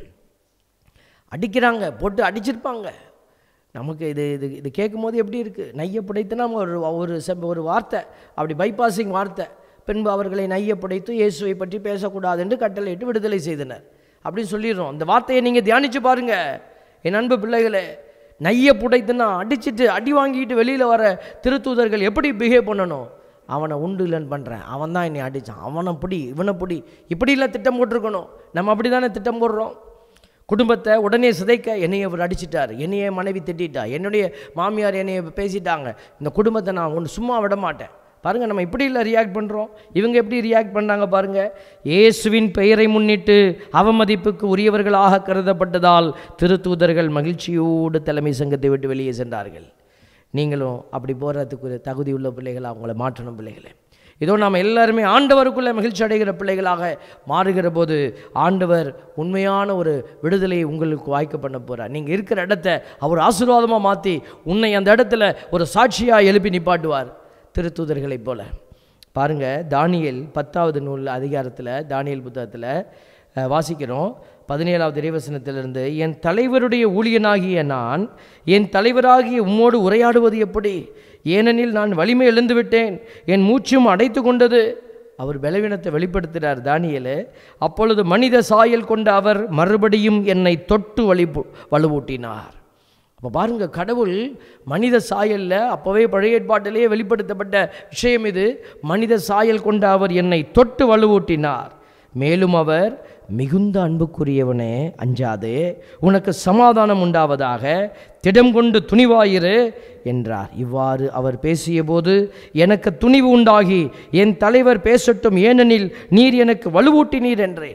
அடிக்கிறாங்க போட்டு அடிச்சிருப்பாங்க நமக்கு இது இது இது கேட்கும்போது எப்படி இருக்குது நைய புடைத்துனா ஒரு ஒரு செம் ஒரு வார்த்தை அப்படி பைபாசிங் வார்த்தை பின்பு அவர்களை நைய புடைத்து இயேசுவை பற்றி பேசக்கூடாது என்று கட்டளையிட்டு விடுதலை செய்தனர் அப்படின்னு சொல்லிடுறோம் அந்த வார்த்தையை நீங்கள் தியானித்து பாருங்க என் அன்பு பிள்ளைகளே நைய புடைத்துனா அடிச்சிட்டு அடி வாங்கிட்டு வெளியில் வர திருத்தூதர்கள் எப்படி பிஹேவ் பண்ணணும் அவனை உண்டு இல்லைன்னு பண்ணுறேன் அவன் தான் என்னை அடித்தான் அவனை பிடி இவனை பிடி இப்படிலாம் திட்டம் போட்டிருக்கணும் நம்ம அப்படி தானே திட்டம் போடுறோம் குடும்பத்தை உடனே சிதைக்க என்னைய அவர் அடிச்சிட்டார் என்னைய மனைவி திட்டிட்டா என்னுடைய மாமியார் என்னைய பேசிட்டாங்க இந்த குடும்பத்தை நான் ஒன்று சும்மா விட மாட்டேன் பாருங்கள் நம்ம இப்படி இல்லை ரியாக்ட் பண்ணுறோம் இவங்க எப்படி ரியாக்ட் பண்ணாங்க பாருங்கள் இயேசுவின் பெயரை முன்னிட்டு அவமதிப்புக்கு உரியவர்களாக கருதப்பட்டதால் திருத்தூதர்கள் மகிழ்ச்சியோடு தலைமை சங்கத்தை விட்டு வெளியே சென்றார்கள் நீங்களும் அப்படி போகிறதுக்கு தகுதி உள்ள பிள்ளைகளாக அவங்கள மாற்றணும் பிள்ளைகளே இதோ நாம் எல்லாருமே ஆண்டவருக்குள்ளே மகிழ்ச்சி அடைகிற பிள்ளைகளாக மாறுகிற போது ஆண்டவர் உண்மையான ஒரு விடுதலையை உங்களுக்கு வாய்க்க பண்ண போகிறார் நீங்கள் இருக்கிற இடத்த அவர் ஆசீர்வாதமாக மாற்றி உன்னை அந்த இடத்துல ஒரு சாட்சியாக எழுப்பி நிப்பாட்டுவார் திருத்தூதர்களைப் போல பாருங்க தானியேல் பத்தாவது நூல் அதிகாரத்தில் தானியேல் புத்தகத்தில் அஹ், வாசிக்கிறோம் பதினேழாவது இறைவசனத்திலிருந்து என் தலைவருடைய ஊழியனாகிய நான் என் தலைவராகிய உம்மோடு உரையாடுவது எப்படி ஏனெனில் நான் வலிமை எழுந்து விட்டேன் என் மூச்சும் அடைத்து கொண்டது அவர் பலவீனத்தை வெளிப்படுத்துகிறார் தானியேலு அப்பொழுது மனித சாயல் கொண்ட அவர் மறுபடியும் என்னை தொட்டு வலி வலுவூட்டினார் அப்போ பாருங்க கடவுள் மனித சாயல்ல அப்போவே பழைய ஏற்பாட்டிலேயே வெளிப்படுத்தப்பட்ட விஷயம் இது மனித சாயல் கொண்ட அவர் என்னை தொட்டு வலுவூட்டினார் மேலும் அவர் மிகுந்த அன்புக்குரியவனே அஞ்சாதே உனக்கு சமாதானம் உண்டாவதாக திடம் கொண்டு துணிவாயிரு என்றார் இவ்வாறு அவர் பேசியபோது எனக்கு துணிவு உண்டாகி என் தலைவர் பேசட்டும் ஏனெனில் நீர் எனக்கு வலுவூட்டினீர் என்றேன்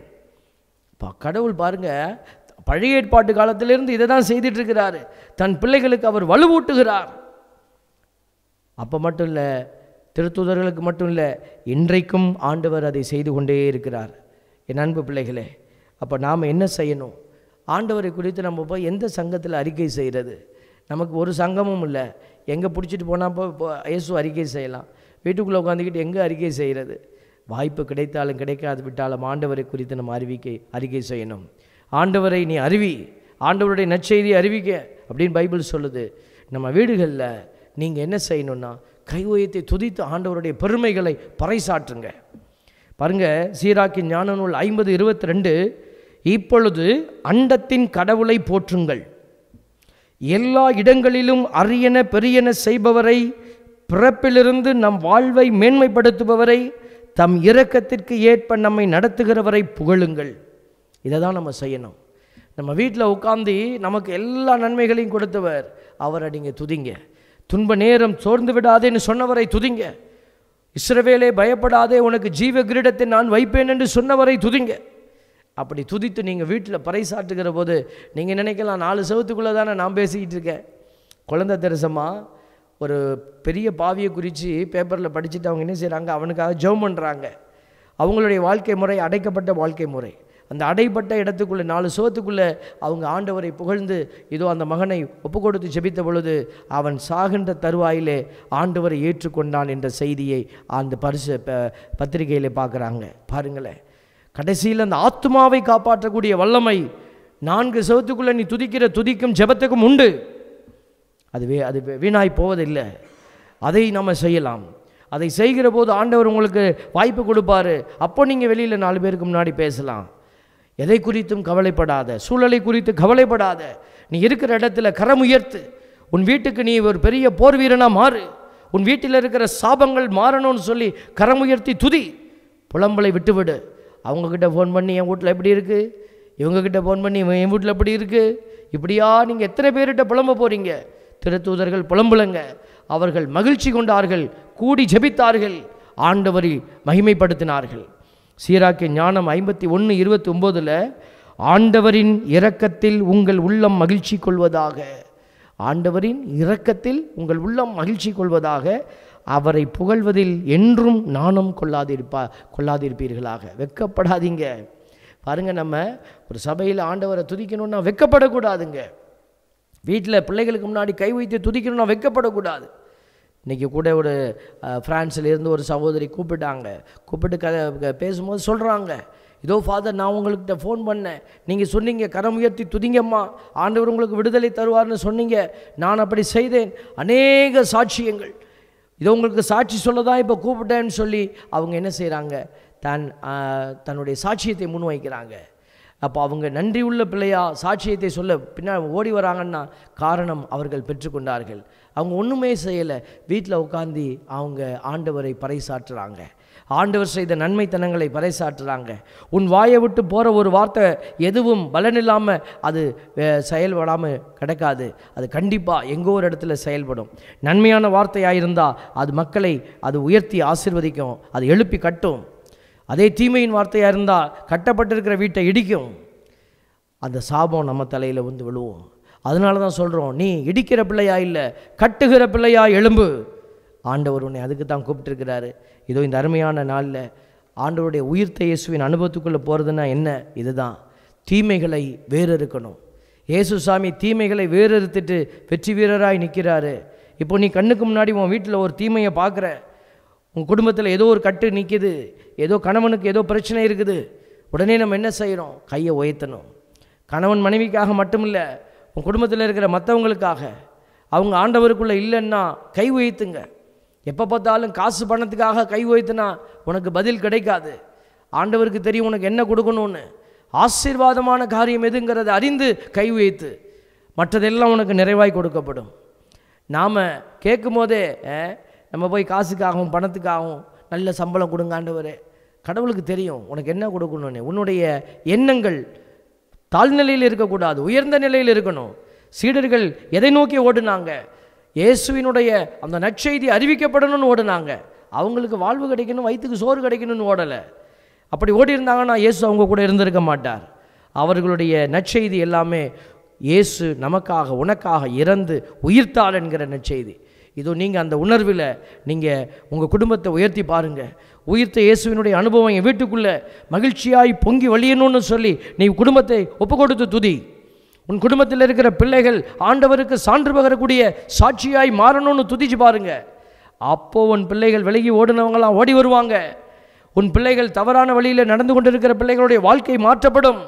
பா கடவுள் பாருங்க பழைய ஏற்பாட்டு காலத்திலிருந்து இதை தான் செய்துட்டு இருக்கிறாரு தன் பிள்ளைகளுக்கு அவர் வலுவூட்டுகிறார் அப்போ மட்டும் இல்லை திருத்தூதர்களுக்கு மட்டும் இல்லை இன்றைக்கும் ஆண்டவர் அதை செய்து கொண்டே இருக்கிறார் என் அன்பு பிள்ளைகளே அப்போ நாம் என்ன செய்யணும் ஆண்டவரை குறித்து நம்ம போய் எந்த சங்கத்தில் அறிக்கை செய்கிறது நமக்கு ஒரு சங்கமும் இல்லை எங்கே பிடிச்சிட்டு போனால் இப்போ இப்போ இயேசு அறிக்கை செய்யலாம் வீட்டுக்குள்ளே உட்காந்துக்கிட்டு எங்கே அறிக்கை செய்கிறது வாய்ப்பு கிடைத்தாலும் கிடைக்காது விட்டாலும் ஆண்டவரை குறித்து நம்ம அறிவிக்கை அறிக்கை செய்யணும் ஆண்டவரை நீ அறிவி ஆண்டவருடைய நற்செய்தி அறிவிக்க அப்படின்னு பைபிள் சொல்லுது நம்ம வீடுகளில் நீங்கள் என்ன செய்யணும்னா கை உயர்த்தி துதித்து ஆண்டவருடைய பெருமைகளை பறைசாற்றுங்க பாருங்க சீராக்கின் ஞான நூல் ஐம்பது இருபத்தி ரெண்டு இப்பொழுது அண்டத்தின் கடவுளை போற்றுங்கள் எல்லா இடங்களிலும் அரியன பெரியன செய்பவரை பிறப்பிலிருந்து நம் வாழ்வை மேன்மைப்படுத்துபவரை தம் இரக்கத்திற்கு ஏற்ப நம்மை நடத்துகிறவரை புகழுங்கள் இதை தான் நம்ம செய்யணும் நம்ம வீட்டில் உட்காந்து நமக்கு எல்லா நன்மைகளையும் கொடுத்தவர் அவரை நீங்கள் துதிங்க துன்ப நேரம் சோர்ந்து விடாதேன்னு சொன்னவரை துதிங்க இஸ்ரவேலே பயப்படாதே உனக்கு ஜீவ கிரீடத்தை நான் வைப்பேன் என்று சொன்னவரை துதிங்க அப்படி துதித்து நீங்கள் வீட்டில் பறைசாட்டுகிற போது நீங்கள் நினைக்கலாம் நாலு செவத்துக்குள்ளே தானே நான் பேசிக்கிட்டு இருக்கேன் குழந்தை தெரசம்மா ஒரு பெரிய பாவியை குறித்து பேப்பரில் படிச்சுட்டு அவங்க என்ன செய்கிறாங்க அவனுக்காக ஜெபம் பண்ணுறாங்க அவங்களுடைய வாழ்க்கை முறை அடைக்கப்பட்ட வாழ்க்கை முறை அந்த அடைப்பட்ட இடத்துக்குள்ளே நாலு சோத்துக்குள்ளே அவங்க ஆண்டவரை புகழ்ந்து இதோ அந்த மகனை ஒப்பு கொடுத்து ஜெபித்த பொழுது அவன் சாகின்ற தருவாயிலே ஆண்டவரை ஏற்றுக்கொண்டான் என்ற செய்தியை அந்த பரிசு ப- பத்திரிகையிலே பார்க்குறாங்க பாருங்களேன் கடைசியில் அந்த ஆத்மாவை காப்பாற்றக்கூடிய வல்லமை நான்கு செவத்துக்குள்ளே நீ துதிக்கிற துதிக்கும் ஜெபத்துக்கும் உண்டு அதுவே அது வீ- வீணாய் போவதில்லை அதை நம்ம செய்யலாம் அதை செய்கிற போது ஆண்டவர் உங்களுக்கு வாய்ப்பு கொடுப்பாரு அப்போ நீங்கள் வெளியில் நாலு பேருக்கு முன்னாடி பேசலாம் எதை குறித்தும் கவலைப்படாத சூழலை குறித்து கவலைப்படாத நீ இருக்கிற இடத்துல கரம் உயர்த்து உன் வீட்டுக்கு நீ ஒரு பெரிய போர் வீரனா மாறு உன் வீட்டில் இருக்கிற சாபங்கள் மாறணும்னு சொல்லி கரம் உயர்த்தி துதி புலம்பலை விட்டுவிடு அவங்கக்கிட்ட ஃபோன் பண்ணி என் வீட்டில் எப்படி இருக்குது இவங்கக்கிட்ட ஃபோன் பண்ணி இவன் என் வீட்டில் எப்படி இருக்குது இப்படியா நீங்கள் எத்தனை பேர்கிட்ட புலம்ப போகிறீங்க திருத்தூதர்கள் புலம்புலங்க அவர்கள் மகிழ்ச்சி கொண்டார்கள் கூடி ஜெபித்தார்கள் ஆண்டவரை மகிமைப்படுத்தினார்கள் சீராக்கிய ஞானம் ஐம்பத்தி ஒன்று இருபத்தி ஒம்போதில் ஆண்டவரின் இரக்கத்தில் உங்கள் உள்ளம் மகிழ்ச்சி கொள்வதாக ஆண்டவரின் இரக்கத்தில் உங்கள் உள்ளம் மகிழ்ச்சி கொள்வதாக அவரை புகழ்வதில் என்றும் நாணம் கொள்ளாதிருப்பா கொள்ளாதிருப்பீர்களாக வெக்கப்படாதீங்க பாருங்க நம்ம ஒரு சபையில் ஆண்டவரை துதிக்கணும்னா வெக்கப்படக்கூடாதுங்க வீட்டில் பிள்ளைகளுக்கு முன்னாடி கை வைத்து துதிக்கணும்னா வெக்கப்படக்கூடாது இன்றைக்கி கூட ஒரு அஹ், பிரான்ஸ்ல இருந்து ஒரு சகோதரி கூப்பிட்டாங்க கூப்பிட்டு க க- பேசும்போது சொல்கிறாங்க இதோ ஃபாதர் நான் உங்கள்கிட்ட ஃபோன் பண்ணேன் நீங்கள் சொன்னீங்க கரம் உயர்த்தி துதிங்கம்மா ஆண்டவர் உங்களுக்கு விடுதலை தருவார்னு சொன்னீங்க நான் அப்படி செய்தேன் அநேக சாட்சியங்கள் இதோ உங்களுக்கு சாட்சி சொல்ல தான் இப்போ கூப்பிட்டேன்னு சொல்லி அவங்க என்ன செய்கிறாங்க தன் ஆஹ், தன்னுடைய சாட்சியத்தை முன்வைக்கிறாங்க அப்போ அவங்க நன்றி உள்ள பிள்ளையா சாட்சியத்தை சொல்ல பின்னால் ஓடி வராங்கன்னா காரணம் அவர்கள் பெற்றுக்கொண்டார்கள் அவங்க ஒன்றுமே செய்யலை வீட்டில் உட்காந்து அவங்க ஆண்டவரை பறைசாற்றுறாங்க ஆண்டவர் செய்த நன்மைத்தனங்களை பறைசாற்றுறாங்க உன் வாயை விட்டு போகிற ஒரு வார்த்தை எதுவும் பலனில்லாமல் அது அஹ், செயல்படாமல் கிடக்காது அது கண்டிப்பாக எங்கோ ஒரு இடத்துல செயல்படும் நன்மையான வார்த்தையாக இருந்தால் அது மக்களை அது உயர்த்தி ஆசீர்வதிக்கும் அது எழுப்பி கட்டும் அதே தீமையின் வார்த்தையாக இருந்தால் கட்டப்பட்டிருக்கிற வீட்டை இடிக்கும் அந்த சாபம் நம்ம தலையில் வந்து விழுவும் அதனால தான் சொல்கிறோம் நீ இடிக்கிற பிள்ளையா இல்லை கட்டுகிற பிள்ளையா எலும்பு ஆண்டவர் உன்னை அதுக்கு தான் கூப்பிட்டுருக்கிறாரு இதோ இந்த அருமையான நாளில் ஆண்டவருடைய உயிர்த்த இயேசுவின் அனுபவத்துக்குள்ளே போகிறதுனா என்ன இதுதான் தீமைகளை வேறறுக்கணும் இயேசு சாமி தீமைகளை வேறறுத்துட்டு வெற்றி வீரராய் நிற்கிறாரு இப்போ நீ கண்ணுக்கு முன்னாடி உன் வீட்டில் ஒரு தீமையை பார்க்குற உன் குடும்பத்தில் ஏதோ ஒரு கட்டு நிற்கிது ஏதோ கணவனுக்கு ஏதோ பிரச்சனை இருக்குது உடனே நம்ம என்ன செய்கிறோம் கையை உயர்த்தணும் கணவன் மனைவிக்காக மட்டுமில்லை உன் குடும்பத்தில் இருக்கிற மற்றவங்களுக்காக அவங்க ஆண்டவருக்குள்ளே இல்லைன்னா கை உயர்த்துங்க எப்போ பார்த்தாலும் காசு பணத்துக்காக கை உயர்த்தினா உனக்கு பதில் கிடைக்காது ஆண்டவருக்கு தெரியும் உனக்கு என்ன கொடுக்கணும்னு ஆசீர்வாதமான காரியம் எதுங்கிறத அறிந்து கை உயர்த்து மற்றதெல்லாம் உனக்கு நிறைவாய் கொடுக்கப்படும் நாம் கேட்கும் போதே அஹ், நம்ம போய் காசுக்காகவும் பணத்துக்காகவும் நல்ல சம்பளம் கொடுங்க ஆண்டவரே கடவுளுக்கு தெரியும் உனக்கு என்ன கொடுக்கணும்னு உன்னுடைய எண்ணங்கள் தாழ்நிலையில் இருக்கக்கூடாது உயர்ந்த நிலையில் இருக்கணும் சீடர்கள் எதை நோக்கி ஓடுனாங்க இயேசுவினுடைய அந்த நற்செய்தி அறிவிக்கப்படணும்னு ஓடுனாங்க அவங்களுக்கு வாழ்வு கிடைக்கணும் வயிற்றுக்கு சோறு கிடைக்கணும்னு ஓடலை அப்படி ஓடி இருந்தாங்கன்னா இயேசு அவங்க கூட இருந்திருக்க மாட்டார் அவர்களுடைய நற்செய்தி எல்லாமே இயேசு நமக்காக உனக்காக இறந்து உயிர்த்தாள் என்கிற நற்செய்தி இதோ நீங்கள் அந்த உணர்வில் நீங்கள் உங்கள் குடும்பத்தை உயர்த்தி பாருங்கள் உயிர்த்த இயேசுவினுடைய அனுபவம் என் வீட்டுக்குள்ளே மகிழ்ச்சியாய் பொங்கி வழியணும்னு சொல்லி நீ குடும்பத்தை ஒப்பு கொடுத்து துதி உன் குடும்பத்தில் இருக்கிற பிள்ளைகள் ஆண்டவருக்கு சான்று பகரக்கூடிய சாட்சியாய் மாறணும்னு துதிச்சு பாருங்க அப்போ உன் பிள்ளைகள் விலகி ஓடுனவங்களாம் ஓடி வருவாங்க உன் பிள்ளைகள் தவறான வழியில் நடந்து கொண்டிருக்கிற பிள்ளைகளுடைய வாழ்க்கை மாற்றப்படும்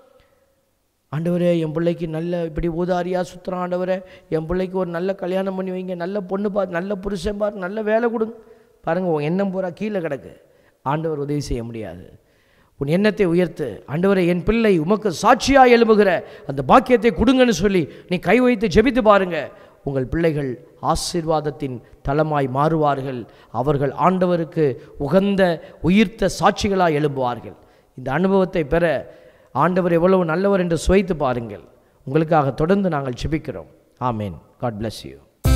ஆண்டவரே என் பிள்ளைக்கு நல்ல இப்படி ஊதாரியாக சுற்றுறான் ஆண்டவரே என் பிள்ளைக்கு ஒரு நல்ல கல்யாணம் பண்ணி வைங்க நல்ல பொண்ணு பார் நல்ல புருஷன் பார் நல்ல வேலை கொடுங்க பாருங்கள் உன் எண்ணம் பூரா கீழே கிடக்கு ஆண்டவர் உதவி செய்ய முடியாது உன் எண்ணத்தை உயர்த்து ஆண்டவரை என் பிள்ளை உமக்கு சாட்சியாக எழும்புகிற அந்த பாக்கியத்தை கொடுங்கன்னு சொல்லி நீ கை வைத்து ஜெபித்து பாருங்க உங்கள் பிள்ளைகள் ஆசீர்வாதத்தின் தலமாய் மாறுவார்கள் அவர்கள் ஆண்டவருக்கு உகந்த உயிர்த்த சாட்சிகளாய் எழும்புவார்கள் இந்த அனுபவத்தை பெற ஆண்டவர் எவ்வளவு நல்லவர் என்று சுவைத்து பாருங்கள் உங்களுக்காக தொடர்ந்து நாங்கள் ஜெபிக்கிறோம் ஆமேன் காட் bless யூ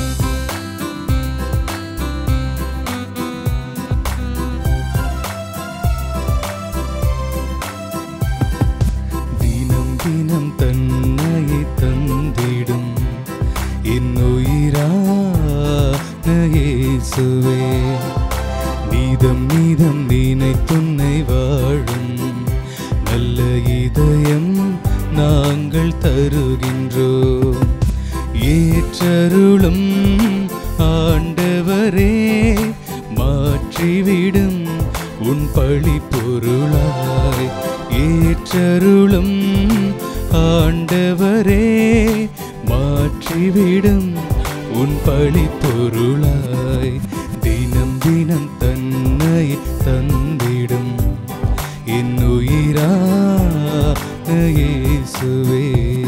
தினம் தினம் தன்னையை தந்திடும் என் உயிரான இயேசுவே நீதம் நீதம் நீனை துணை வாழும் நல்ல இதயம் நாங்கள் தருகின்றோம் ஏற்றருளும் ஆண்டவரே மாற்றிவிடும் உன் பழி பொருளாய் ஏற்றருளும் ஆண்டவரே மாற்றிவிடும் உன் பழி பொருளாய் தினம் தினம் தன்னை தந்திடும் என் உயிரான இயேசுவே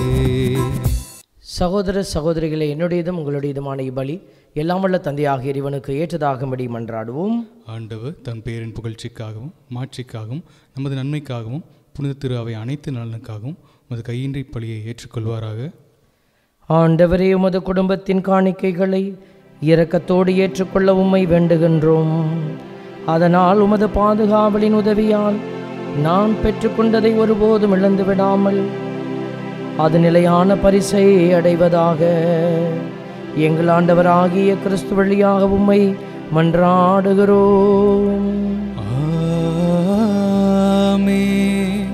சகோதர சகோதரிகளே என்னுடையதும் உங்களுடையதுமான இப்பலி எல்லாம் வல்ல தந்தையாக இறைவனுக்கு ஏற்றதாகும்படி மன்றாடுவோம் ஆண்டவர் தன் பேரின் புகழ்ச்சிக்காகவும் மாட்சிக்காகவும் நமது நன்மைக்காகவும் புனித திரு அவை அனைத்து நலனுக்காகவும் உமது கையின்றி பலியை ஏற்றுக்கொள்வாராக ஆண்டவரே உமது குடும்பத்தின் காணிக்கைகளை இரக்கத்தோடு ஏற்றுக்கொள்ள உம்மை வேண்டுகின்றோம் அதனால் உமது பாதுகாவலின் உதவியால் நான் பெற்றுக்கொண்டதை ஒருபோதும் இழந்து விடாமல் அது நிலையான பரிசை அடைவதாக எங்கள் ஆண்டவராகிய கிறிஸ்து வழியாக உம்மை மன்றாடுகிறோம் ஆமென்.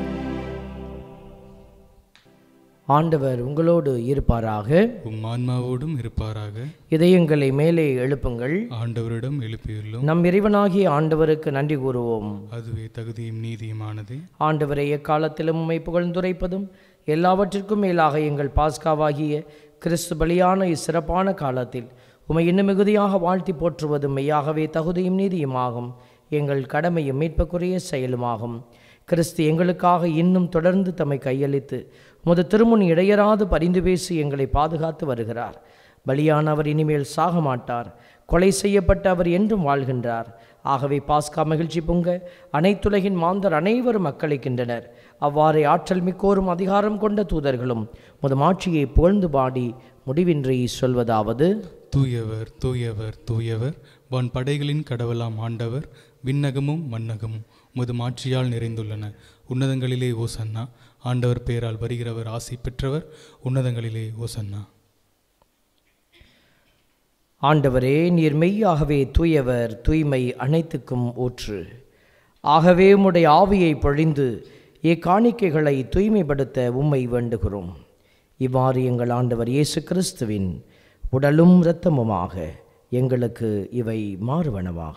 ஆண்டவர் உங்களோடு இருப்பாராக உம் ஆன்மாவோடும் இருப்பாராக இதயங்களை மேலே எழுப்புங்கள் ஆண்டவரிடம் எழுப்பியுள்ளோம் நம் இறைவனாகிய ஆண்டவருக்கு நன்றி கூறுவோம் அதுவே தகுதியும் நீதியுமானது ஆண்டவரை எக்காலத்திலும் உம்மை புகழ்ந்துரைப்பதும் எல்லாவற்றிற்கும் மேலாக எங்கள் பாஸ்காவாகிய கிறிஸ்து பலியான இச்சிறப்பான காலத்தில் உம்மை இன்னும் மிகுதியாக வாழ்த்தி போற்றுவதும் மெய்யாகவே தகுதியும் நீதியுமாகும் எங்கள் கடமையும் மீட்புக்குரிய செயலுமாகும் கிறிஸ்து எங்களுக்காக இன்னும் தொடர்ந்து தம்மை கையளித்து உமது திருமுன் இடையராது பரிந்து பேசி எங்களை பாதுகாத்து வருகிறார் பலியானவர் இனிமேல் சாக மாட்டார் கொலை செய்யப்பட்ட அவர் என்றும் வாழ்கின்றார் ஆகவே பாஸ்கா மகிழ்ச்சி பொங்க அனைத்துலகின் மாந்தர் அனைவரும் மக்களிக்கின்றனர் அவ்வாறே ஆற்றல் மிக்கோரும் அதிகாரம் கொண்ட தூதர்களும் முதமாட்சியை புகழ்ந்து பாடி முடிவின்றி சொல்வதாவது தூயவர் தூயவர் தூயவர் வான் படைகளின் கடவுளாம் ஆண்டவர் விண்ணகமும் மன்னகமும் உமது மாட்சியால் நிறைந்துள்ளன உன்னதங்களிலே ஓசன்னா ஆண்டவர் பெயரால் வருகிறவர் ஆசி பெற்றவர் உன்னதங்களிலே ஓசன்னா ஆண்டவரே நீர் மெய்யாகவே தூயவர் தூய்மை அனைத்துக்கும் ஊற்று ஆகவே உம்முடைய ஆவியை பொழிந்து இக்காணிக்கைகளை தூய்மைப்படுத்த உம்மை வேண்டுகிறோம் இவ்வாறு எங்கள் ஆண்டவர் இயேசு கிறிஸ்துவின் உடலும் இரத்தமுமாக எங்களுக்கு இவை மாறுவனவாக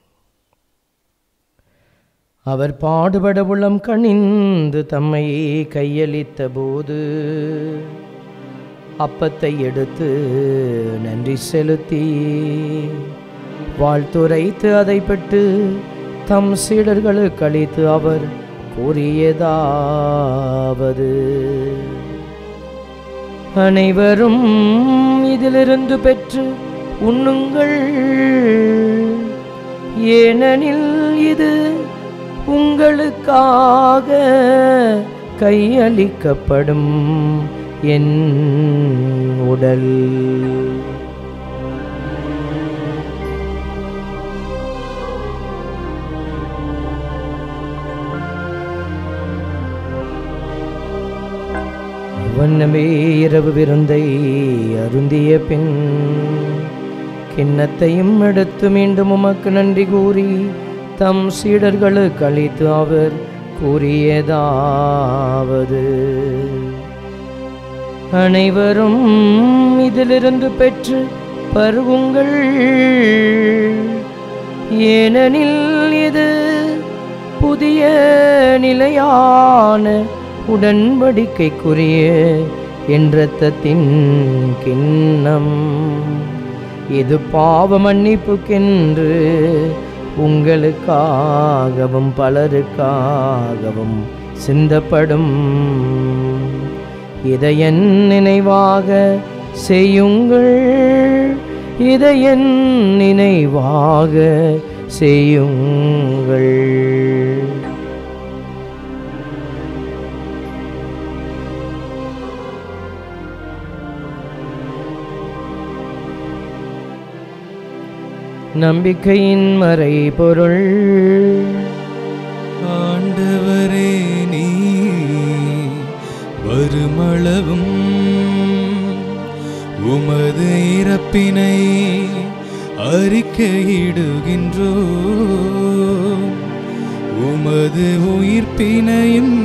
அவர் பாடுபட உளம் கனிந்து தம்மை கையளித்த போது அப்பத்தை எடுத்து நன்றி செலுத்தி வாழ்த்துரைத்து அதை பெற்று தம் சீடர்களுக்கு அளித்து அவர் கூறியதாவது அனைவரும் இதிலிருந்து பெற்று உண்ணுங்கள் ஏனெனில் இது உங்களுக்காக கையளிக்கப்படும் என் உடல் வண்ணமே இரவு விருந்தை அருந்திய பின் கிண்ணத்தையும் எடுத்து மீண்டும் உமக்கு நன்றி கூறி தம் சீடர்களுக்கு அளித்து அவர் கூறியதாவது அனைவரும் இதிலிருந்து பெற்று பருவுங்கள் ஏனெனில் இது புதிய நிலையான உடன்படிக்கைக்குரிய என் இரத்தத்தின் கிண்ணம் இது பாவ மன்னிப்புக்கென்று உங்களுக்காகவும் பலருக்காகவும் சிந்தப்படும் இதை என் நினைவாக செய்யுங்கள் இதை என் நினைவாக செய்யுங்கள் நம்பிக்கையின் மறைபொருள் ஆண்டவரே நீ வருமளவும் உமது இறப்பினை அறிக்கையிடுகின்றோ உமது உயிர்ப்பினையும்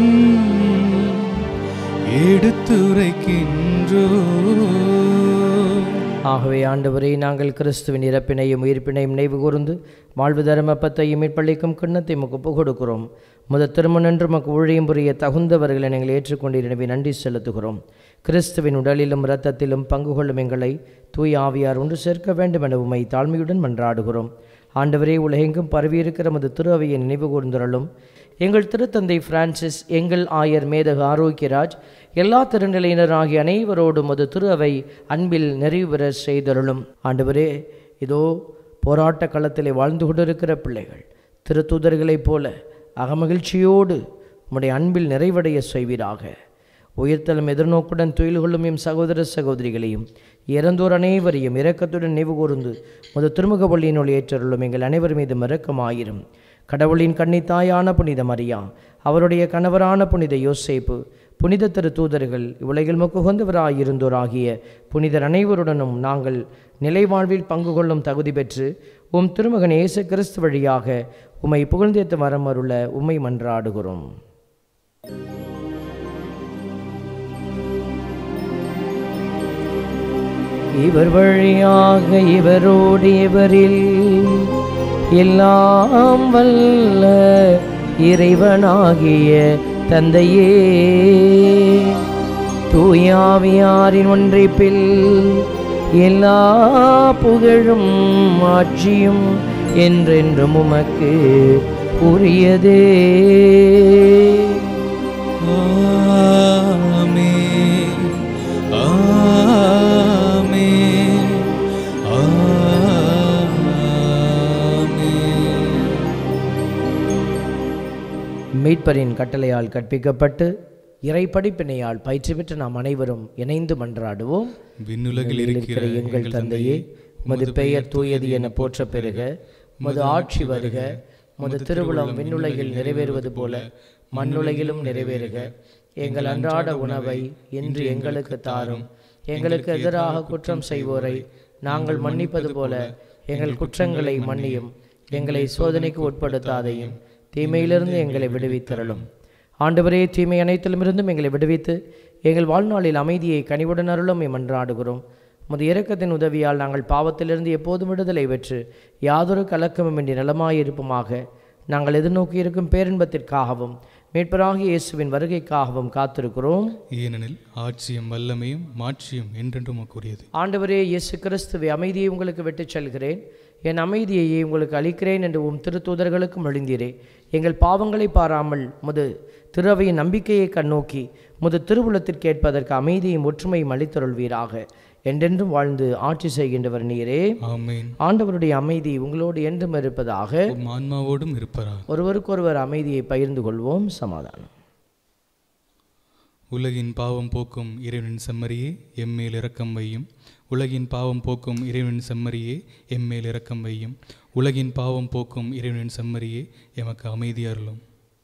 எடுத்துரைக்கின்றோ ஆகவே ஆண்டவரே நாங்கள் கிறிஸ்துவின் இறப்பினையும் உயிர்ப்பினையும் நினைவு கூர்ந்து வாழ்வு தர்மப்பத்தையும் மீட்பளிக்கும் கிண்ணத்தை முக்கு ஒப்புக் கொடுக்கிறோம் முத திருமணன்று மக்கு ஊழியம் புரிய தகுந்தவர்களை நீங்கள் ஏற்றுக்கொண்டு எனவே நன்றி செலுத்துகிறோம் கிறிஸ்துவின் உடலிலும் இரத்தத்திலும் பங்கு கொள்ளும் எங்களை தூய் ஆவியார் ஒன்று சேர்க்க வேண்டும் என உம்மை தாழ்மையுடன் மன்றாடுகிறோம் ஆண்டவரே உலகெங்கும் பரவியிருக்கிற மது திரு அவையை நினைவு கூர்ந்தருளும் எங்கள் திருத்தந்தை பிரான்சிஸ் எங்கள் ஆயர் மேதக ஆரோக்கியராஜ் எல்லா திருநிலையினராகிய அனைவரோடும் மது திரு அவை அன்பில் நிறைவு பெற செய்தருளும் ஆண்டவரே இதோ போராட்ட களத்திலே வாழ்ந்து கொண்டிருக்கிற பிள்ளைகள் திருத்தூதர்களைப் போல அகமகிழ்ச்சியோடு உம்முடைய அன்பில் நிறைவடைய செய்வீராக உயிர்த்தலும் எதிர்நோக்குடன் துயில் கொள்ளும் எம் சகோதர சகோதரிகளையும் இறந்தோர் அனைவரையும் இரக்கத்துடன் நினைவு கூர்ந்து முது திருமுக பள்ளியினுள் ஏற்றருளும் எங்கள் அனைவர் மீது இரக்கமாயிரும் கடவுளின் கன்னித்தாயான புனித மரியா அவருடைய கணவரான புனித யோசேப்பு புனித திரு தூதர்கள் இவ்வுலகில் முக்குகந்தவராயிருந்தோராகிய புனிதர் அனைவருடனும் நாங்கள் நிலைவாழ்வில் பங்கு கொள்ளும் தகுதி பெற்று உம் திருமகன் இயேசு கிறிஸ்து வழியாக உம்மை புகழ்ந்தேத்து வரம் அருள உம்மை மன்றாடுகிறோம் இவர் வழியாக இவரோடு இவரில் எல்லாம் வல்ல இறைவனாகிய தந்தையே தூயாவியாரின் ஒன்றிப்பில் எல்லா புகழும் ஆட்சியும் என்றென்றும் உமக்கு உரியதே ஆமென். ஆமென். ஆமென். மீட்பரின் கட்டளையால் கற்பிக்கப்பட்டு இறைப்படிப்பினையால் பயிற்சி பெற்ற நாம் அனைவரும் இணைந்து மன்றாடுவோம் விண்ணுலகில் இருக்கிற எங்கள் தந்தையே உமது பெயர் தூயது என போற்ற பெறுக உமது ஆட்சி வருக உமது திருவுளம் விண்ணுலகில் நிறைவேறுவது போல மண்ணுலகிலும் நிறைவேறுக எங்கள் அன்றாட உணவை இன்று எங்களுக்கு தாரும் எங்களுக்கு எதிராக குற்றம் செய்வோரை நாங்கள் மன்னிப்பது போல எங்கள் குற்றங்களை மன்னியும் எங்களை சோதனைக்கு உட்படுத்தாதையும் தீமையிலிருந்து எங்களை விடுவித்தரலும் ஆண்டவரே தீமை அனைத்திலுமிருந்தும் எங்களை விடுவித்து எங்கள் வாழ்நாளில் அமைதியை கனிவுடன் அருளும் மன்றாடுகிறோம் முது இரக்கத்தின் உதவியால் நாங்கள் பாவத்திலிருந்து எப்போதும் விடுதலை பெற்று யாதொரு கலக்கமுமின்றி நலமாயிருப்புமாக நாங்கள் எதிர்நோக்கி இருக்கும் பேரின்பத்திற்காகவும் மீட்பராகிய இயேசுவின் வருகைக்காகவும் காத்திருக்கிறோம் ஏனெனில் ஆட்சியும் வல்லமையும் மாட்சியும் என்றென்றும் உமக்குரியது ஆண்டவரே இயேசு கிறிஸ்துவை அமைதியை உங்களுக்கு விட்டுச் செல்கிறேன் என் அமைதியையே உங்களுக்கு அளிக்கிறேன் என்று உம் திருத்தூதர்களுக்கும் எழுந்தீரே எங்கள் பாவங்களை பாராமல் முது திருவையின் நம்பிக்கையை கண்ணோக்கி முது திருவுளத்திற்கு ஏற்பதற்கு அமைதியும் ஒற்றுமையும் அளித்தருள்வீராக என்றென்றும் வாழ்ந்து ஆட்சி செய்கின்றவர் நீரே ஆமென் ஆண்டவருடைய அமைதி உங்களோடு என்றும் இருப்பதாக உம் ஆன்மாவோடும் இருப்பரா ஒருவருக்கொருவர் அமைதியை பகிர்ந்து கொள்வோம் சமாதானம் உலகின் பாவம் போக்கும் இறைவனின் செம்மறியே எம்மேல் இரக்கம் வையும் உலகின் பாவம் போக்கும் இறைவனின் செம்மறியே எம்மேல் இரக்கம் வையும் உலகின் பாவம் போக்கும் இறைவனின் செம்மறியே எமக்கு அமைதி அருளும்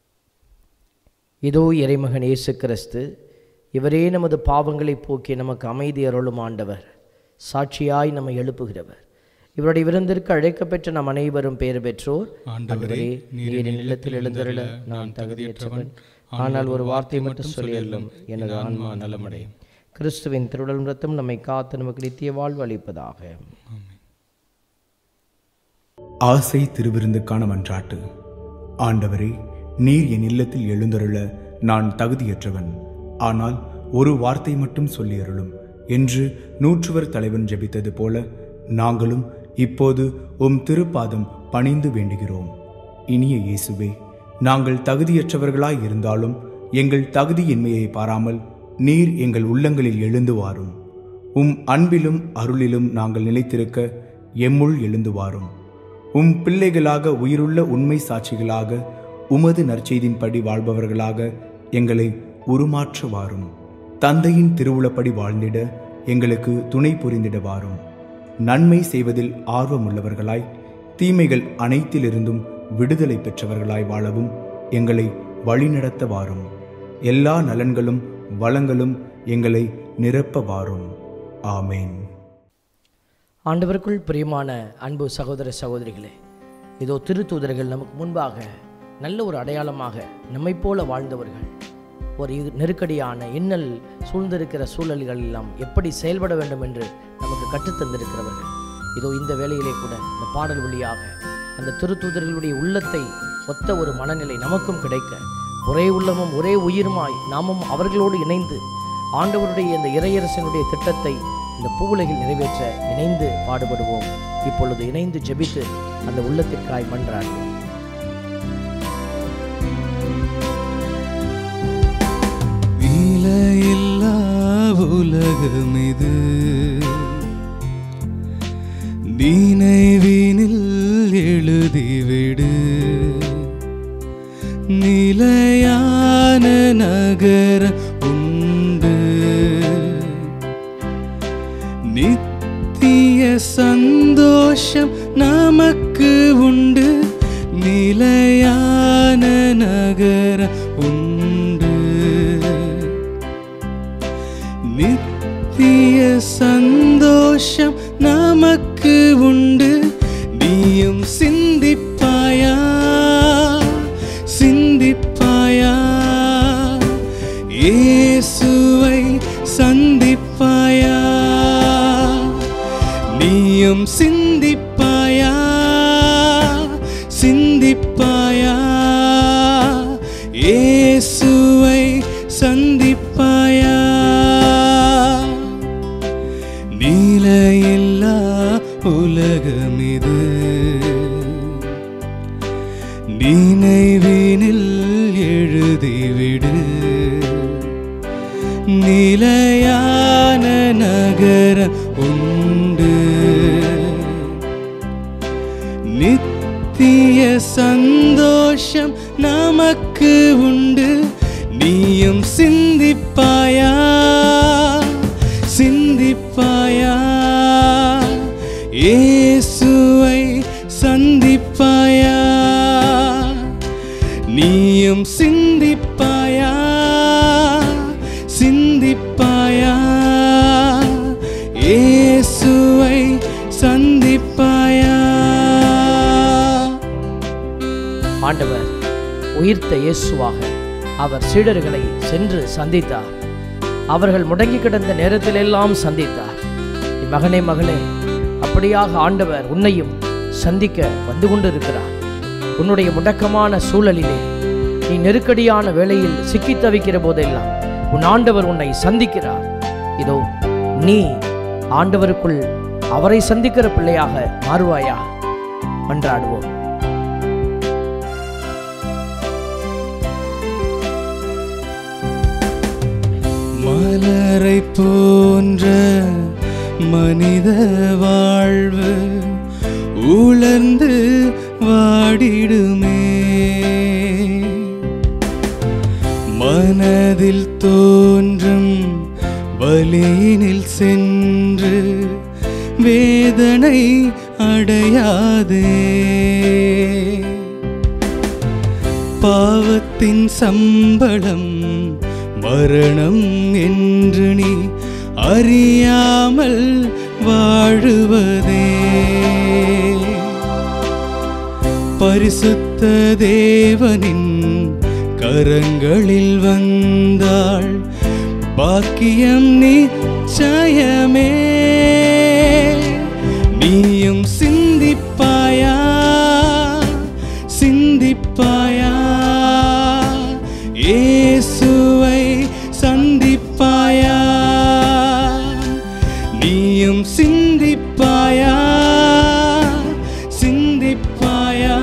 இதோ இறைமகன் இயேசு கிறிஸ்து இவரே நமது பாவங்களை போக்கி நமக்கு அமைதி அருளும் ஆண்டவர் சாட்சியாய் நம்மை எழுப்புகிறவர் இவருடைய விருந்திற்கு அழைக்கப்பெற்ற நம் அனைவரும் பேறு பெற்றோர் ஆண்டவரே நீரின் இல்லத்தில் எழுந்தருள நான் தகுதியற்றவன் ஆனால் ஒரு வார்த்தை மட்டும் சொல்லியல்லும் எனது ஆன்மா நலமடையும் கிறிஸ்துவின் திருடல் ரத்தம் நம்மை காத்து நமக்கு நித்திய வாழ்வு அளிப்பதாக ஆசை திருவிருந்துக்கான மன்றாட்டு ஆண்டவரே நீர் என் இல்லத்தில் எழுந்தருள நான் தகுதியற்றவன் ஆனால் ஒரு வார்த்தை மட்டும் சொல்லி அருளும் என்று நூற்றுவர் தலைவன் ஜெபித்தது போல நாங்களும் இப்போது உம் திருப்பாதம் பணிந்து வேண்டுகிறோம் இனிய இயேசுவே நாங்கள் தகுதியற்றவர்களாய் இருந்தாலும் எங்கள் தகுதியின்மையை பாராமல் நீர் எங்கள் உள்ளங்களில் எழுந்து வாரும் உம் அன்பிலும் அருளிலும் நாங்கள் நிலைத்திருக்க எம்முள் எழுந்து வாரும் உம் பிள்ளைகளாக உயிருள்ள உண்மை சாட்சிகளாக உமது நற்செய்தின்படி வாழ்பவர்களாக எங்களை உருமாற்ற வாரும் தந்தையின் திருவுளப்படி வாழ்ந்திட எங்களுக்கு துணை புரிந்திட வாரும் நன்மை செய்வதில் ஆர்வமுள்ளவர்களாய் தீமைகள் அனைத்திலிருந்தும் விடுதலை பெற்றவர்களாய் வாழவும் எங்களை வழிநடத்த வாரும் எல்லா நலன்களும் வளங்களும் எங்களை நிரப்ப வாரும் ஆமேன் ஆண்டவருக்குள் பிரியமான அன்பு சகோதர சகோதரிகளே இதோ திருத்தூதர்கள் நமக்கு முன்பாக நல்ல ஒரு அடையாளமாக நம்மைப் போல வாழ்ந்தவர்கள் ஒரு இ- நெருக்கடியான இன்னல் சூழ்ந்திருக்கிற சூழல்கள் எல்லாம் எப்படி செயல்பட வேண்டும் என்று நமக்கு கற்றுத்தந்திருக்கிறவர்கள் இதோ இந்த வேளையிலே கூட இந்த பாடல் வழியாக அந்த திருத்தூதர்களுடைய உள்ளத்தை ஒத்த ஒரு மனநிலை நமக்கும் கிடைக்க ஒரே உள்ளமும் ஒரே உயிருமாய் நாமும் அவர்களோடு இணைந்து ஆண்டவருடைய இந்த இறையரசனுடைய திட்டத்தை இந்த பூவுலகில் நிறைவேற்ற இணைந்து பாடுபடுவோம் இப்பொழுது இணைந்து ஜெபித்து அந்த உள்ளத்திற்காய் மன்றாடுவோம் விலையில்லா உலகம் இது நினைவினில் எழுதிவிடு நிலையான நகர உன் சந்தோஷம் நமக்கு உண்டு நிலையான நகர உண்டு நித்திய சந்தோஷம் நமக்கு உண்டு நீயும் சிந்திப்பாயா சிந்திப்பாயா இயேசுவை சந்திப்பாயா நீயும் சிந்திப்பாயா சிந்திப்பாயா இயேசுவை சந்திப்பாயா நீலையில்லா உலகமிது நினைவினில் எழுதிவிடு நிலையான நகர உண்டு நித்திய சந்தோஷம் நமக்கு உண்டு நீயும் சிந்திப்பாயா சிந்திப்பாயா இயேசுவை சந்திப்பாயா நீயும் சிந்திப்பாயா சிந்திப்பாயா இயேசுவை சந்திப்பாயா ஆண்டவர் உயிர்த்த இயேசுவாக அவர் சீடர்களை சென்று சந்தித்தார் அவர்கள் முடங்கி கிடந்த நேரத்திலெல்லாம் சந்தித்தார் என் மகனே மகளே அப்படியாக ஆண்டவர் உன்னையும் சந்திக்க வந்து கொண்டிருக்கிறார் உன்னுடைய முடக்கமான சூழலிலே நீ நெருக்கடியான வேளையில் சிக்கித் தவிக்கிற போதெல்லாம் உன் ஆண்டவர் உன்னை சந்திக்கிறார் இதோ நீ ஆண்டவருக்குள் அவரை சந்திக்கிற பிள்ளையாக மாறுவாயா மன்றாடுவோம் மலரை போன்ற மனித வாழ்வு உலர்ந்து வாடிடுமே மனதில் தோன்றும் வலியினில் சென்று வேதனை அடையாதே பாவத்தின் சம்பளம் மரணம் என்று நீ அறியாமல் வாழுவதே பரிசுத்த தேவனின் கரங்களில் வந்தாள் பாக்கியம் நிச்சயமே நீயும் சிந்திப்பாயா சிந்திப்பாயா இயேசுவை சந்திப்பாயா நீயும் சிந்திப்பாயா சிந்திப்பாயா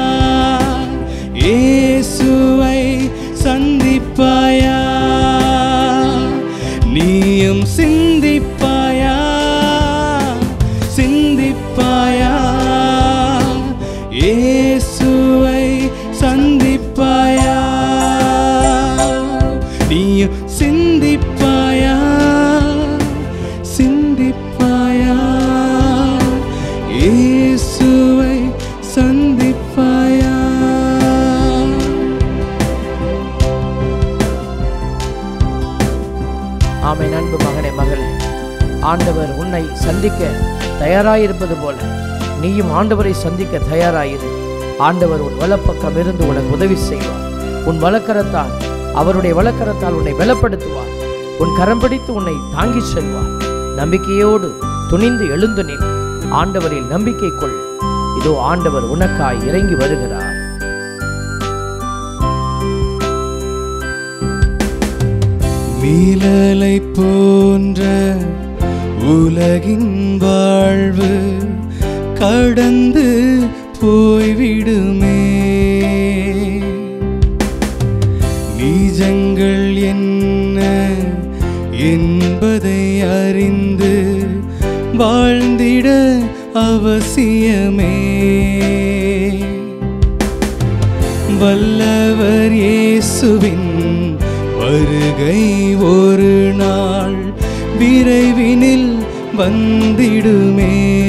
இயேசுவை சந்திப்பாயா நீயும் சிந்திப்பாயா சிந்திப்பாயா இயேசுவை சந்திப்பாயா நீயும் சிந்திப்பாயா சிந்திப்பாயா இயேசுவை சந்திப்பாயா ஆமை அன்பு மகனே மகளே ஆண்டவர் உன்னை சந்திக்க தயாராயிருப்பது போல நீயும் ஆண்டவரை சந்திக்க தயாராயிரு ஆண்டவர் உன் வலப்பக்கம் இருந்து உனக்கு உதவி செய்வார் உன் வலக்கரத்தால் அவருடைய வலக்கரத்தால் உன்னை பலப்படுத்துவார் உன் கரம் பிடித்து உன்னை தாங்கிச் செல்வார் நம்பிக்கையோடு துணிந்து எழுந்து நில் ஆண்டவரில் நம்பிக்கை கொள் இதோ ஆண்டவர் உனக்காய் இறங்கி வருகிறார் நீலலை போன்ற உலகின் வாழ்வு கடந்து போய்விடுமே நீஜங்கள் என்ன என்பதை அறிந்து வாழ்ந்திட அவசியமே வல்லவர் இயேசுவின் வருகை ஒரு நாள் விரைவினில் வந்திடுமே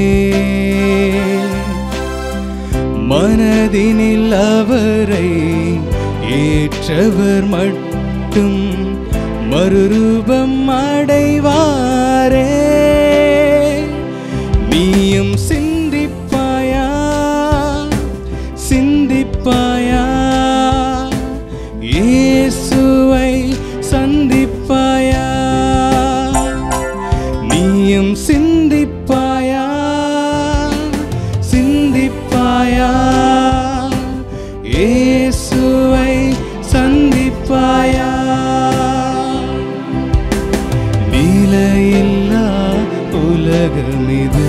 மனதினில் அவரை ஏற்றவர் மட்டும் மறுரூபம் அடைவாரே நீயும் சிந்திப்பாயா சிந்திப்பாயா இயேசுவை சந்திப்பாயா நீயும் சிந்திப்பாயா சிந்திப்பாயா இயேசுவை சந்திப்பாயா நிலையில்லா உலகமிது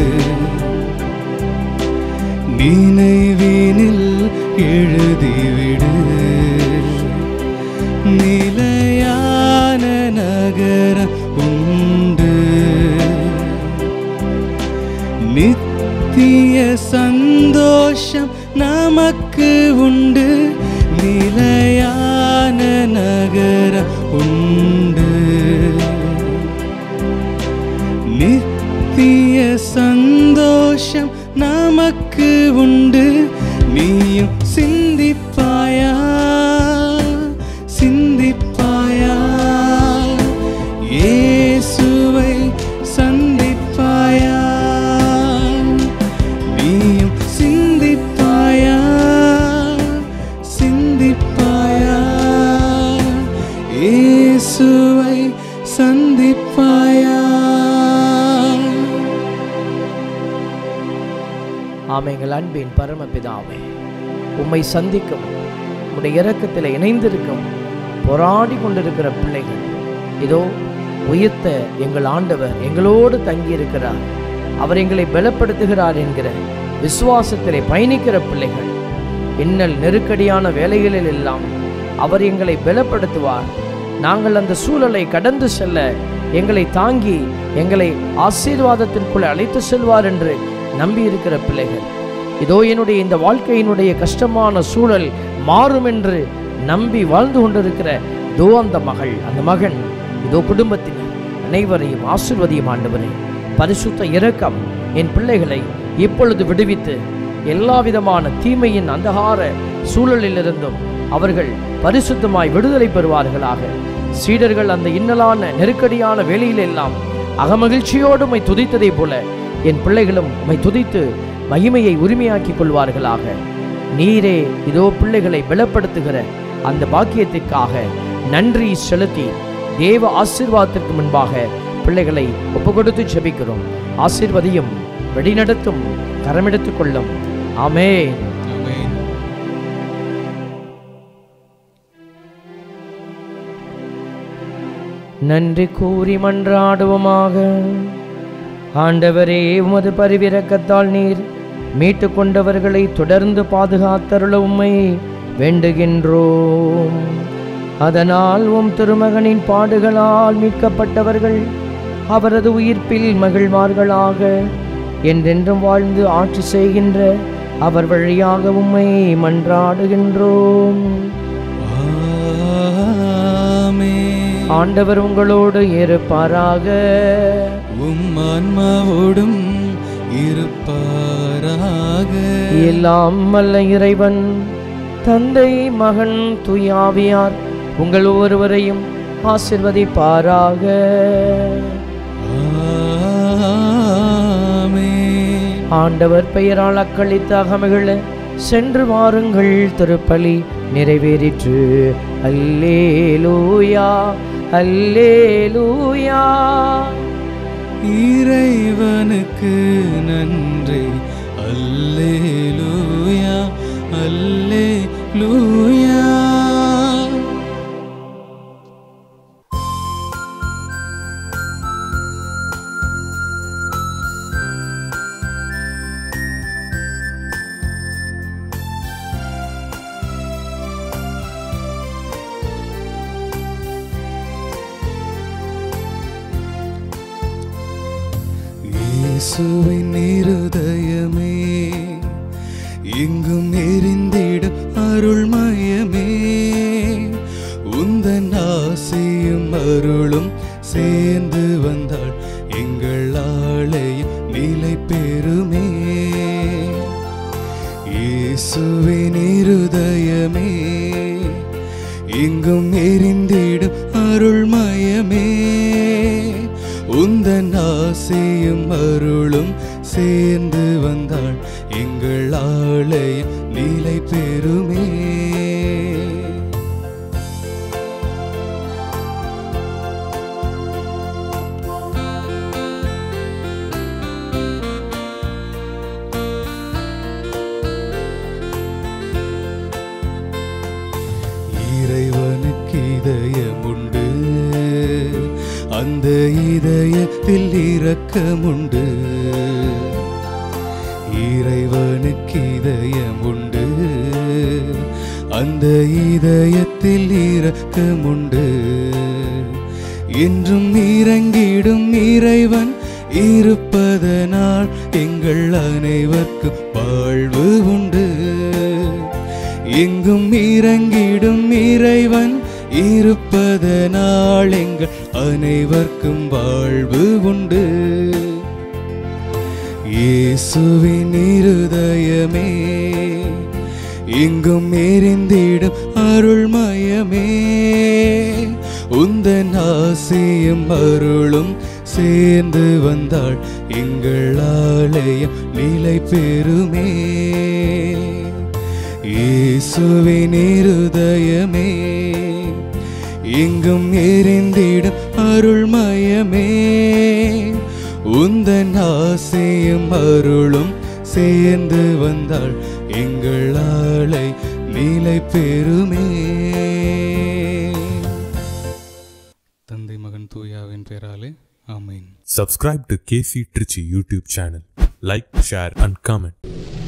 நினைவினில் எழுதிவிடு நிலையான நகரம் உண்டு நித்திய சந்தோஷம் நமக்கு உண்டு நிலையான நகரம் உண்டு நித்திய சந்தோஷம் நமக்கு உண்டு நீயும் சிந்திப்பாயா சிந்திப்பாயா இயேசுவை சந்திப்பாயா நீயும் சிந்திப்பாயா சிந்திப்பாயா இயேசுவை சந்திப்பாயா ஆமை எங்கள் அன்பின் பரமபிதாவே உம்மை சந்திக்கும் உம்முடைய இரக்கத்தில் இணைந்திருக்கும் போராடி கொண்டிருக்கிற பிள்ளைகள் இதோ உயிர்த்த எங்கள் ஆண்டவர் எங்களோடு தங்கியிருக்கிறார் அவர் எங்களை பலப்படுத்துகிறார் என்கிற விசுவாசத்திலே பயணிக்கிற பிள்ளைகள் இன்னல் நெருக்கடியான வேலைகளில் எல்லாம் அவர் எங்களை பலப்படுத்துவார் நாங்கள் அந்த சூழலை கடந்து செல்ல எங்களை தாங்கி எங்களை ஆசீர்வாதத்திற்குள் அழைத்து செல்வார் என்று நம்பியிருக்கிற பிள்ளைகள் இதோ என்னுடைய இந்த வாழ்க்கையினுடைய கஷ்டமான சூழல் மாறும் என்று நம்பி வாழ்ந்து கொண்டிருக்கிற தோ அந்த மகள் அந்த மகன் இதோ குடும்பத்தினர் அனைவரையும் ஆசிர்வதியும் ஆண்டவரே பரிசுத்த இரக்கம் என் பிள்ளைகளை இப்பொழுது விடுவித்து எல்லா விதமான தீமையின் அந்தகார சூழலிலிருந்தும் அவர்கள் பரிசுத்தமாய் விடுதலை பெறுவார்களாக சீடர்கள் அந்த இன்னலான நெருக்கடியான வேலையிலெல்லாம் அகமகிழ்ச்சியோடு உம்மை துதித்ததைப் போல என் பிள்ளைகளும் உம்மை துதித்து மகிமையை உரிமையாக்கிக் கொள்வார்களாக நீரே இதோ பிள்ளைகளை பலப்படுத்துகிற அந்த பாக்கியத்திற்காக நன்றி செலுத்தி தேவ ஆசீர்வாதத்திற்கு முன்பாக பிள்ளைகளை ஒப்புக்கொடுத்து ஜெபிக்கிறோம் ஆசீர்வதியும் வழிநடத்தும் கரமெடுத்துக் கொள்ளும் ஆமென் ஆமென் நன்றி கூறி மன்றாடுவோமாக ஆண்டவரே உமது பரிவிரக்கத்தால் நீர் மீட்டு கொண்டவர்களை தொடர்ந்து பாதுகாத்தருள உம்மை வேண்டுகின்றோம் அதனால் உம் திருமகனின் பாடுகளால் மீட்கப்பட்டவர்கள் அவரது உயிர்ப்பில் மகிழ்வார்களாக என்றென்றும் வாழ்ந்து ஆட்சி செய்கின்ற அவர் வழியாக உம்மை மன்றாடுகின்றோம் ஆமென். ஆண்டவர் உங்களோடு இருப்பாராக உம் ஆன்மாவோடும் இருப்பாராக எல்லாம் வல்ல இறைவன் தந்தை மகன் துயாவியார் உங்கள் ஒவ்வொருவரையும் ஆசிர்வதிப்பாராக ஆமென். ஆண்டவர் பெயரால் அக்களித்த அகமகிழ சென்று வாருங்கள் திருப்பலி நிறைவேறிற்று அல்லேலூயா அல்லேலூயா இறைவனுக்கு நன்றி அல்லேலூயா அல்லேலூயா இயேசுவின் இருதயமே எங்கும் எரிந்திடும் அருள்மயமே உந்தன் ஆசையும் அருளும் சேர்ந்து வந்தாள் எங்கள் நிலை பெறுமே இயேசுவின் இருதயமே எங்கும் எரிந்திடும் அருள்மயமே உந்தன் ஆசையும் அருளும் சேர்ந்து வந்தாள் எங்கள் ஆலயம் நிலை பெறுமே இறைவனுக்கு இதயமுண்டு அந்த இதயத்தில் இரக்கமுண்டு இறைவனுக்கு இதயமுண்டு அந்த இதயத்தில் இரக்கமுண்டு என்றும் இறங்கிடும் இறைவன் இருப்பதனால் எங்கள் அனைவருக்கும் வாழ்வு உண்டு எங்கும் இறங்கிடும் இறைவன் இருப்பதனால் எங்கள் அனைவருக்கும் வாழ்வு உண்டு இயேசுவின் இருதயமே எங்கும் எரிந்திடும் அருள்மயமே உந்தன் ஆசையும் அருளும் சேர்ந்து வந்தாள் எங்கள் ஆலயம் நிலை பெறுமே இயேசுவின் இருதயமே எங்கும் எரிந்திடும் அருள்மயமே உந்தன் ஆசையும் அருளும் சேர்ந்து வந்தாள் எங்கள் ஆலை நிலை பெறுமே தந்தை மகன் தூயாவின் பேராலே ஆமென் Subscribe to KC Trichy YouTube channel. Like, share, and comment.